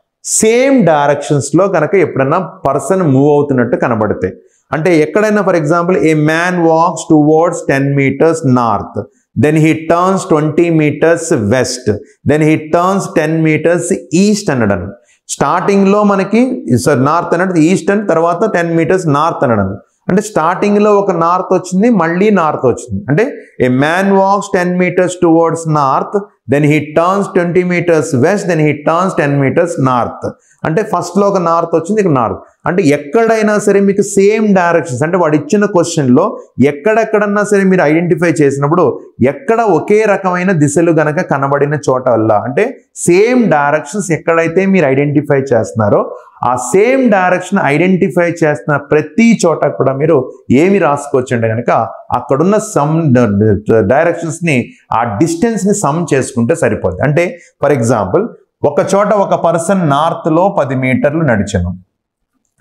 సేమ్ డైరెక్షన్స్లో కనుక ఎప్పుడన్నా పర్సన్ మూవ్ అవుతున్నట్టు కనబడతాయి అంటే ఎక్కడైనా for example a man walks towards ten metres north then he turns twenty metres west then he turns ten metres east అనడం స్టార్టింగ్లో మనకి సార్ నార్త్ అన్నట్టు ఈస్ట్ అని తర్వాత టెన్ మీటర్స్ నార్త్ అనడం అంటే స్టార్టింగ్లో ఒక నార్త్ వచ్చింది మళ్ళీ నార్త్ వచ్చింది అంటే a man walks ten metres towards north then he turns twenty metres west then he turns ten metres north అంటే ఫస్ట్లో ఒక నార్త్ వచ్చింది ఇక నార్త్ అంటే ఎక్కడైనా సరే మీకు సేమ్ డైరెక్షన్స్ అంటే వాడు ఇచ్చిన క్వశ్చన్లో ఎక్కడెక్కడన్నా సరే మీరు ఐడెంటిఫై చేసినప్పుడు ఎక్కడ ఒకే రకమైన దిశలు గనక కనబడిన చోట వల్ల అంటే సేమ్ డైరెక్షన్స్ ఎక్కడైతే మీరు ఐడెంటిఫై చేస్తున్నారో ఆ సేమ్ డైరెక్షన్ ఐడెంటిఫై చేస్తున్న ప్రతి చోట కూడా మీరు ఏమి రాసుకోవచ్చంటే కనుక అక్కడున్న సమ్ డైరెక్షన్స్ని ఆ డిస్టెన్స్ని సమ్ చేసుకుంటే సరిపోద్ది అంటే ఫర్ ఎగ్జాంపుల్ ఒక చోట ఒక పర్సన్ నార్త్లో పది మీటర్లు నడిచాను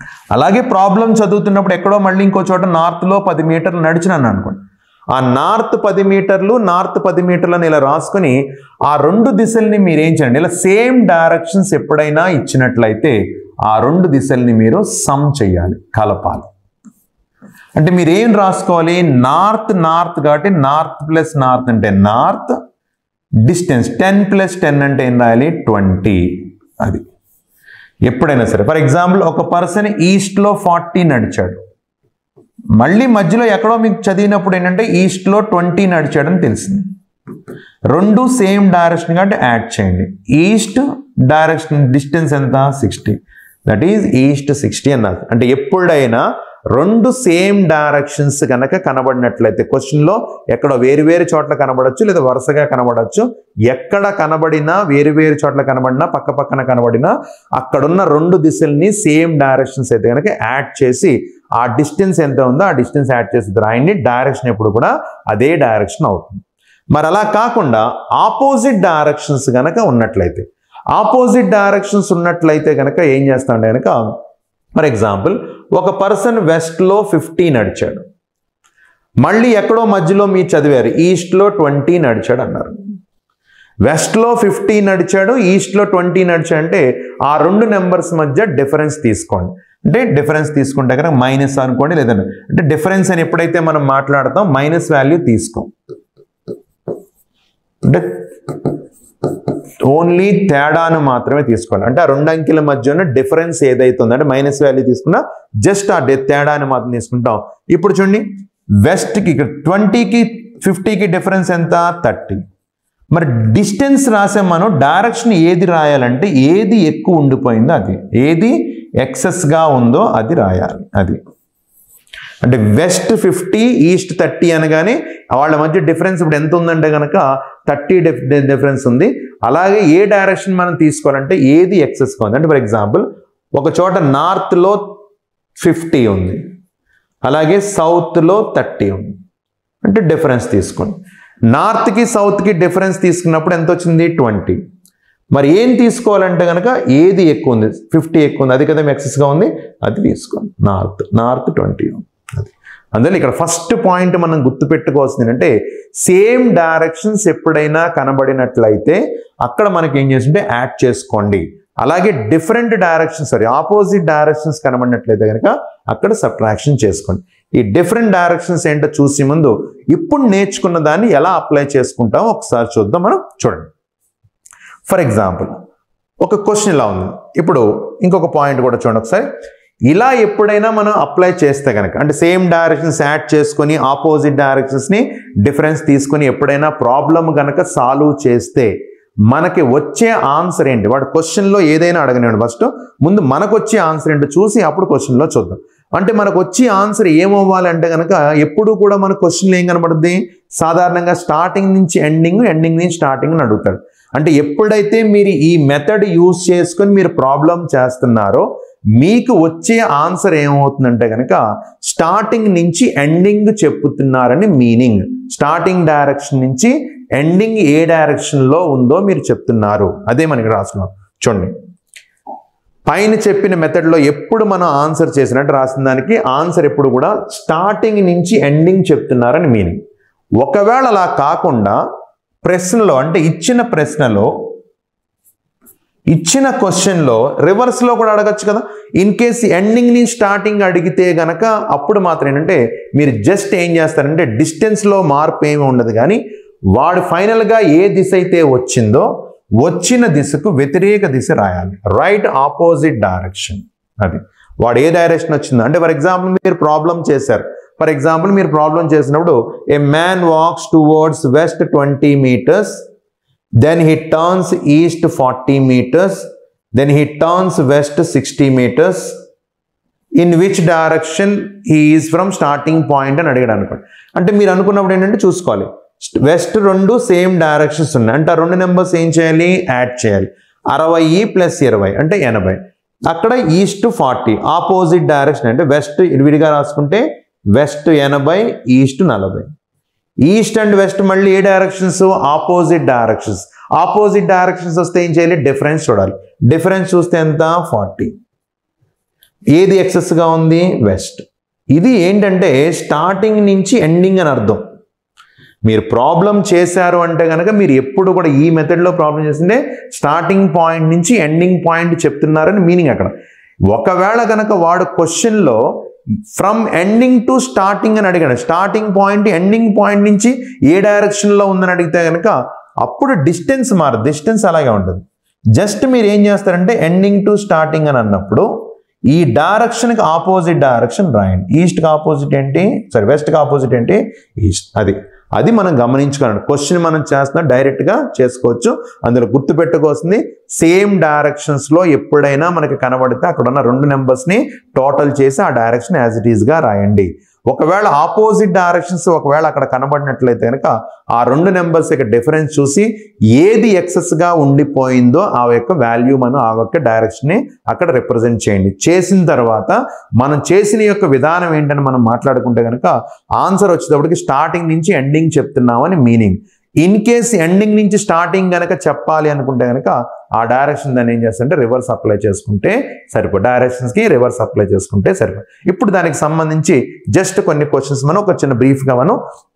అలాగే ప్రాబ్లం చదువుతున్నప్పుడు ఎక్కడో మళ్ళీ ఇంకో చోట నార్త్లో పది మీటర్లు నడిచినాను అనుకోండి ఆ నార్త్ పది మీటర్లు నార్త్ పది మీటర్లను ఇలా రాసుకొని ఆ రెండు దిశల్ని మీరు ఏం చేయండి ఇలా సేమ్ డైరెక్షన్స్ ఎప్పుడైనా ఇచ్చినట్లయితే ఆ రెండు దిశల్ని మీరు సమ్ చేయాలి కలపాలి అంటే మీరు ఏం రాసుకోవాలి నార్త్ నార్త్ కాబట్టి నార్త్ ప్లస్ నార్త్ అంటే north distance ten plus ten అంటే ఏం రాయాలి ట్వంటీ అది ఎప్పుడైనా సరే ఫర్ ఎగ్జాంపుల్ ఒక పర్సన్ ఈస్ట్లో ఫార్టీ నడిచాడు మళ్ళీ మధ్యలో ఎక్కడో మీకు చదివినప్పుడు ఏంటంటే ఈస్ట్లో ట్వంటీ నడిచాడని తెలిసింది రెండు సేమ్ డైరెక్షన్ కాబట్టి యాడ్ చేయండి ఈస్ట్ డైరెక్షన్ డిస్టెన్స్ ఎంత sixty that is east sixty అన్నారు అంటే ఎప్పుడైనా రెండు సేమ్ డైరెక్షన్స్ కనుక కనబడినట్లయితే క్వశ్చన్లో ఎక్కడ వేరు వేరు చోట్ల కనబడచ్చు లేదా వరుసగా కనబడచ్చు ఎక్కడ కనబడినా వేరు వేరు చోట్ల కనబడినా పక్క పక్కన కనబడినా అక్కడున్న రెండు దిశల్ని సేమ్ డైరెక్షన్స్ అయితే కనుక యాడ్ చేసి ఆ డిస్టెన్స్ ఎంత ఉందో ఆ డిస్టెన్స్ యాడ్ చేసి రాయండి డైరెక్షన్ ఎప్పుడు కూడా అదే డైరెక్షన్ అవుతుంది మరి అలా కాకుండా ఆపోజిట్ డైరెక్షన్స్ కనుక ఉన్నట్లయితే ఆపోజిట్ డైరెక్షన్స్ ఉన్నట్లయితే కనుక ఏం చేస్తామంటే కనుక ఫర్ ఎగ్జాంపుల్ ఒక పర్సన్ వెస్ట్లో ఫిఫ్టీ నడిచాడు మళ్ళీ ఎక్కడో మధ్యలో మీరు చదివారు ఈస్ట్లో ట్వంటీ నడిచాడు అన్నారు వెస్ట్లో ఫిఫ్టీ నడిచాడు ఈస్ట్లో ట్వంటీ నడిచాడు అంటే ఆ రెండు నెంబర్స్ మధ్య డిఫరెన్స్ తీసుకోండి అంటే డిఫరెన్స్ తీసుకుంటే కనుక మైనస్ అనుకోండి లేదంటే అంటే డిఫరెన్స్ అని ఎప్పుడైతే మనం మాట్లాడతాం మైనస్ వాల్యూ తీసుకోం అంటే ఓన్లీ తేడాను మాత్రమే తీసుకోవాలి అంటే ఆ రెండు అంకెల మధ్య ఉన్న డిఫరెన్స్ ఏదైతే ఉందో అంటే మైనస్ వాల్యూ తీసుకున్నా జస్ట్ ఆ డి- తేడాను మాత్రం తీసుకుంటాం ఇప్పుడు చూడండి వెస్ట్కి ఇక్కడ ట్వంటీకి ఫిఫ్టీకి డిఫరెన్స్ ఎంత థర్టీ మరి డిస్టెన్స్ రాసే మనం డైరెక్షన్ ఏది రాయాలంటే ఏది ఎక్కువ ఉండిపోయిందో అది ఏది ఎక్సెస్గా ఉందో అది రాయాలి అది అంటే వెస్ట్ ఫిఫ్టీ ఈస్ట్ థర్టీ అనగానే వాళ్ళ మధ్య డిఫరెన్స్ ఇప్పుడు ఎంత ఉందంటే కనుక థర్టీ డిఫరెన్స్ ఉంది అలాగే ఏ డైరెక్షన్ మనం తీసుకోవాలంటే ఏది ఎక్సెస్గా ఉంది అంటే ఫర్ ఎగ్జాంపుల్ ఒక చోట నార్త్లో ఫిఫ్టీ ఉంది అలాగే సౌత్లో థర్టీ ఉంది అంటే డిఫరెన్స్ తీసుకోండి నార్త్కి సౌత్కి డిఫరెన్స్ తీసుకున్నప్పుడు ఎంత వచ్చింది ట్వంటీ మరి ఏం తీసుకోవాలంటే కనుక ఏది ఎక్కువ ఉంది ఫిఫ్టీ ఎక్కువ ఉంది అది కదా ఎక్సెస్గా ఉంది అది తీసుకోండి నార్త్ నార్త్ ట్వంటీ అది అందువల్ల ఇక్కడ ఫస్ట్ పాయింట్ మనం గుర్తుపెట్టుకోవాల్సింది ఏంటంటే సేమ్ డైరెక్షన్స్ ఎప్పుడైనా కనబడినట్లయితే అక్కడ మనకి ఏం చేస్తుంటే యాడ్ చేసుకోండి అలాగే different directions sorry opposite directions కనబడినట్లయితే కనుక అక్కడ సబ్ట్రాక్షన్ చేసుకోండి ఈ డిఫరెంట్ డైరెక్షన్స్ ఏంటో చూసి ముందు ఇప్పుడు నేర్చుకున్న దాన్ని ఎలా అప్లై చేసుకుంటామో ఒకసారి చూద్దాం మనం చూడండి ఫర్ ఎగ్జాంపుల్ ఒక క్వశ్చన్ ఇలా ఉంది ఇప్పుడు ఇంకొక పాయింట్ కూడా చూడండి ఒకసారి ఇలా ఎప్పుడైనా మనం అప్లై చేస్తే కనుక అంటే సేమ్ డైరెక్షన్స్ యాడ్ చేసుకొని ఆపోజిట్ డైరెక్షన్స్ని డిఫరెన్స్ తీసుకొని ఎప్పుడైనా ప్రాబ్లమ్ కనుక సాల్వ్ చేస్తే మనకి వచ్చే ఆన్సర్ ఏంటి వాడు క్వశ్చన్లో ఏదైనా అడగనివ్వండి ఫస్ట్ ముందు మనకు వచ్చే ఆన్సర్ ఏంటో చూసి అప్పుడు క్వశ్చన్లో చూద్దాం అంటే మనకు వచ్చే ఆన్సర్ ఏమవ్వాలి అంటే కనుక ఎప్పుడు కూడా మన క్వశ్చన్లో ఏం కనబడుద్ది సాధారణంగా స్టార్టింగ్ నుంచి ఎండింగ్ ఎండింగ్ నుంచి స్టార్టింగ్ అని అడుగుతాడు అంటే ఎప్పుడైతే మీరు ఈ మెథడ్ యూజ్ చేసుకొని మీరు ప్రాబ్లం చేస్తున్నారో మీకు వచ్చే ఆన్సర్ ఏమవుతుందంటే కనుక స్టార్టింగ్ నుంచి ఎండింగ్ చెప్పుతున్నారని మీనింగ్ స్టార్టింగ్ డైరెక్షన్ నుంచి ఎండింగ్ ఏ డైరెక్షన్లో ఉందో మీరు చెప్తున్నారు అదే మనకి రాసుకున్నాం చూడండి పైన చెప్పిన మెథడ్లో ఎప్పుడు మనం ఆన్సర్ చేసినట్టు రాసిన దానికి ఆన్సర్ ఎప్పుడు కూడా స్టార్టింగ్ నుంచి ఎండింగ్ చెప్తున్నారని మీనింగ్ ఒకవేళ అలా కాకుండా ప్రశ్నలో అంటే ఇచ్చిన ప్రశ్నలో ఇచ్చిన క్వశ్చన్లో రివర్స్లో కూడా అడగచ్చు కదా ఇన్ కేస్ ఎండింగ్ నుంచి స్టార్టింగ్ అడిగితే గనక అప్పుడు మాత్రం ఏంటంటే మీరు జస్ట్ ఏం చేస్తారంటే డిస్టెన్స్లో మార్పు ఏమి ఉండదు కానీ వాడు ఫైనల్గా ఏ దిశ అయితే వచ్చిందో వచ్చిన దిశకు వ్యతిరేక దిశ రాయాలి రైట్ ఆపోజిట్ డైరెక్షన్ అది వాడు ఏ డైరెక్షన్ వచ్చిందో అంటే ఫర్ ఎగ్జాంపుల్ మీరు ప్రాబ్లం చేశారు ఫర్ ఎగ్జాంపుల్ మీరు ప్రాబ్లం చేసినప్పుడు a man walks towards west twenty metres then he turns east 40 meters then he turns west 60 meters in which direction he is from starting point అని అడిగాడు అనుకోండి అంటే మీరు అనుకున్నప్పుడు ఏంటంటే చూసుకోవాలి వెస్ట్ రెండు సేమ్ డైరెక్షన్స్ ఉన్నాయి అంటే ఆ రెండు నెంబర్స్ ఏం చేయాలి యాడ్ చేయాలి అరవై ప్లస్ ఇరవై అంటే ఎనభై అక్కడ ఈస్ట్ ఫార్టీ ఆపోజిట్ డైరెక్షన్ అంటే వెస్ట్ విడిగా రాసుకుంటే వెస్ట్ ఎనభై ఈస్ట్ నలభై ఈస్ట్ అండ్ వెస్ట్ మళ్ళీ ఏ directions opposite directions opposite directions వస్తే ఏం చేయాలి డిఫరెన్స్ చూడాలి డిఫరెన్స్ చూస్తే ఎంత ఫార్టీ ఏది ఎక్సెస్గా ఉంది వెస్ట్ ఇది ఏంటంటే స్టార్టింగ్ నుంచి ఎండింగ్ అని అర్థం మీరు ప్రాబ్లం చేశారు అంటే కనుక మీరు ఎప్పుడు కూడా ఈ మెథడ్లో ప్రాబ్లం చేస్తుంటే స్టార్టింగ్ పాయింట్ నుంచి ఎండింగ్ పాయింట్ చెప్తున్నారని మీనింగ్ అక్కడ ఒకవేళ కనుక వాడు క్వశ్చన్లో ఫ్రమ్ ఎండింగ్ టు స్టార్టింగ్ అని అడిగాడు స్టార్టింగ్ పాయింట్ ఎండింగ్ పాయింట్ నుంచి ఏ డైరెక్షన్లో ఉందని అడిగితే కనుక అప్పుడు డిస్టెన్స్ మారదు డిస్టెన్స్ అలాగే ఉంటుంది జస్ట్ మీరు ఏం చేస్తారంటే ఎండింగ్ టు స్టార్టింగ్ అని అన్నప్పుడు ఈ డైరెక్షన్కి ఆపోజిట్ డైరెక్షన్ రాయండి ఈస్ట్కి ఆపోజిట్ ఏంటి సారీ వెస్ట్కి ఆపోజిట్ ఏంటి ఈస్ట్ అది అది మనం గమనించుకోవాలి క్వశ్చన్ మనం చేస్తున్నా డైరెక్ట్గా చేసుకోవచ్చు అందులో గుర్తుపెట్టుకోవాల్సింది సేమ్ డైరెక్షన్స్లో ఎప్పుడైనా మనకి కనబడితే అక్కడ ఉన్న రెండు నెంబర్స్ని టోటల్ చేసి ఆ డైరెక్షన్ యాజ్ ఇట్ ఈస్గా రాయండి ఒకవేళ ఆపోజిట్ డైరెక్షన్స్ ఒకవేళ అక్కడ కనబడినట్లయితే కనుక ఆ రెండు నెంబర్స్ యొక్క డిఫరెన్స్ చూసి ఏది ఎక్సెస్గా ఉండిపోయిందో ఆ యొక్క వాల్యూ మనం ఆ యొక్క డైరెక్షన్ని అక్కడ రిప్రజెంట్ చేయండి చేసిన తర్వాత మనం చేసిన యొక్క విధానం ఏంటని మనం మాట్లాడుకుంటే కనుక ఆన్సర్ వచ్చేటప్పటికి స్టార్టింగ్ నుంచి ఎండింగ్ చెప్తున్నామని మీనింగ్ ఇన్ కేస్ ఎండింగ్ నుంచి స్టార్టింగ్ కనుక చెప్పాలి అనుకుంటే కనుక ఆ డైరెక్షన్ దాన్ని ఏం చేస్తుంటే రివర్స్ అప్లై చేసుకుంటే సరిపో డైరెక్షన్స్కి రివర్స్ అప్లై చేసుకుంటే సరిపో ఇప్పుడు దానికి సంబంధించి జస్ట్ కొన్ని క్వశ్చన్స్ మనం ఒక చిన్న బ్రీఫ్గా మనం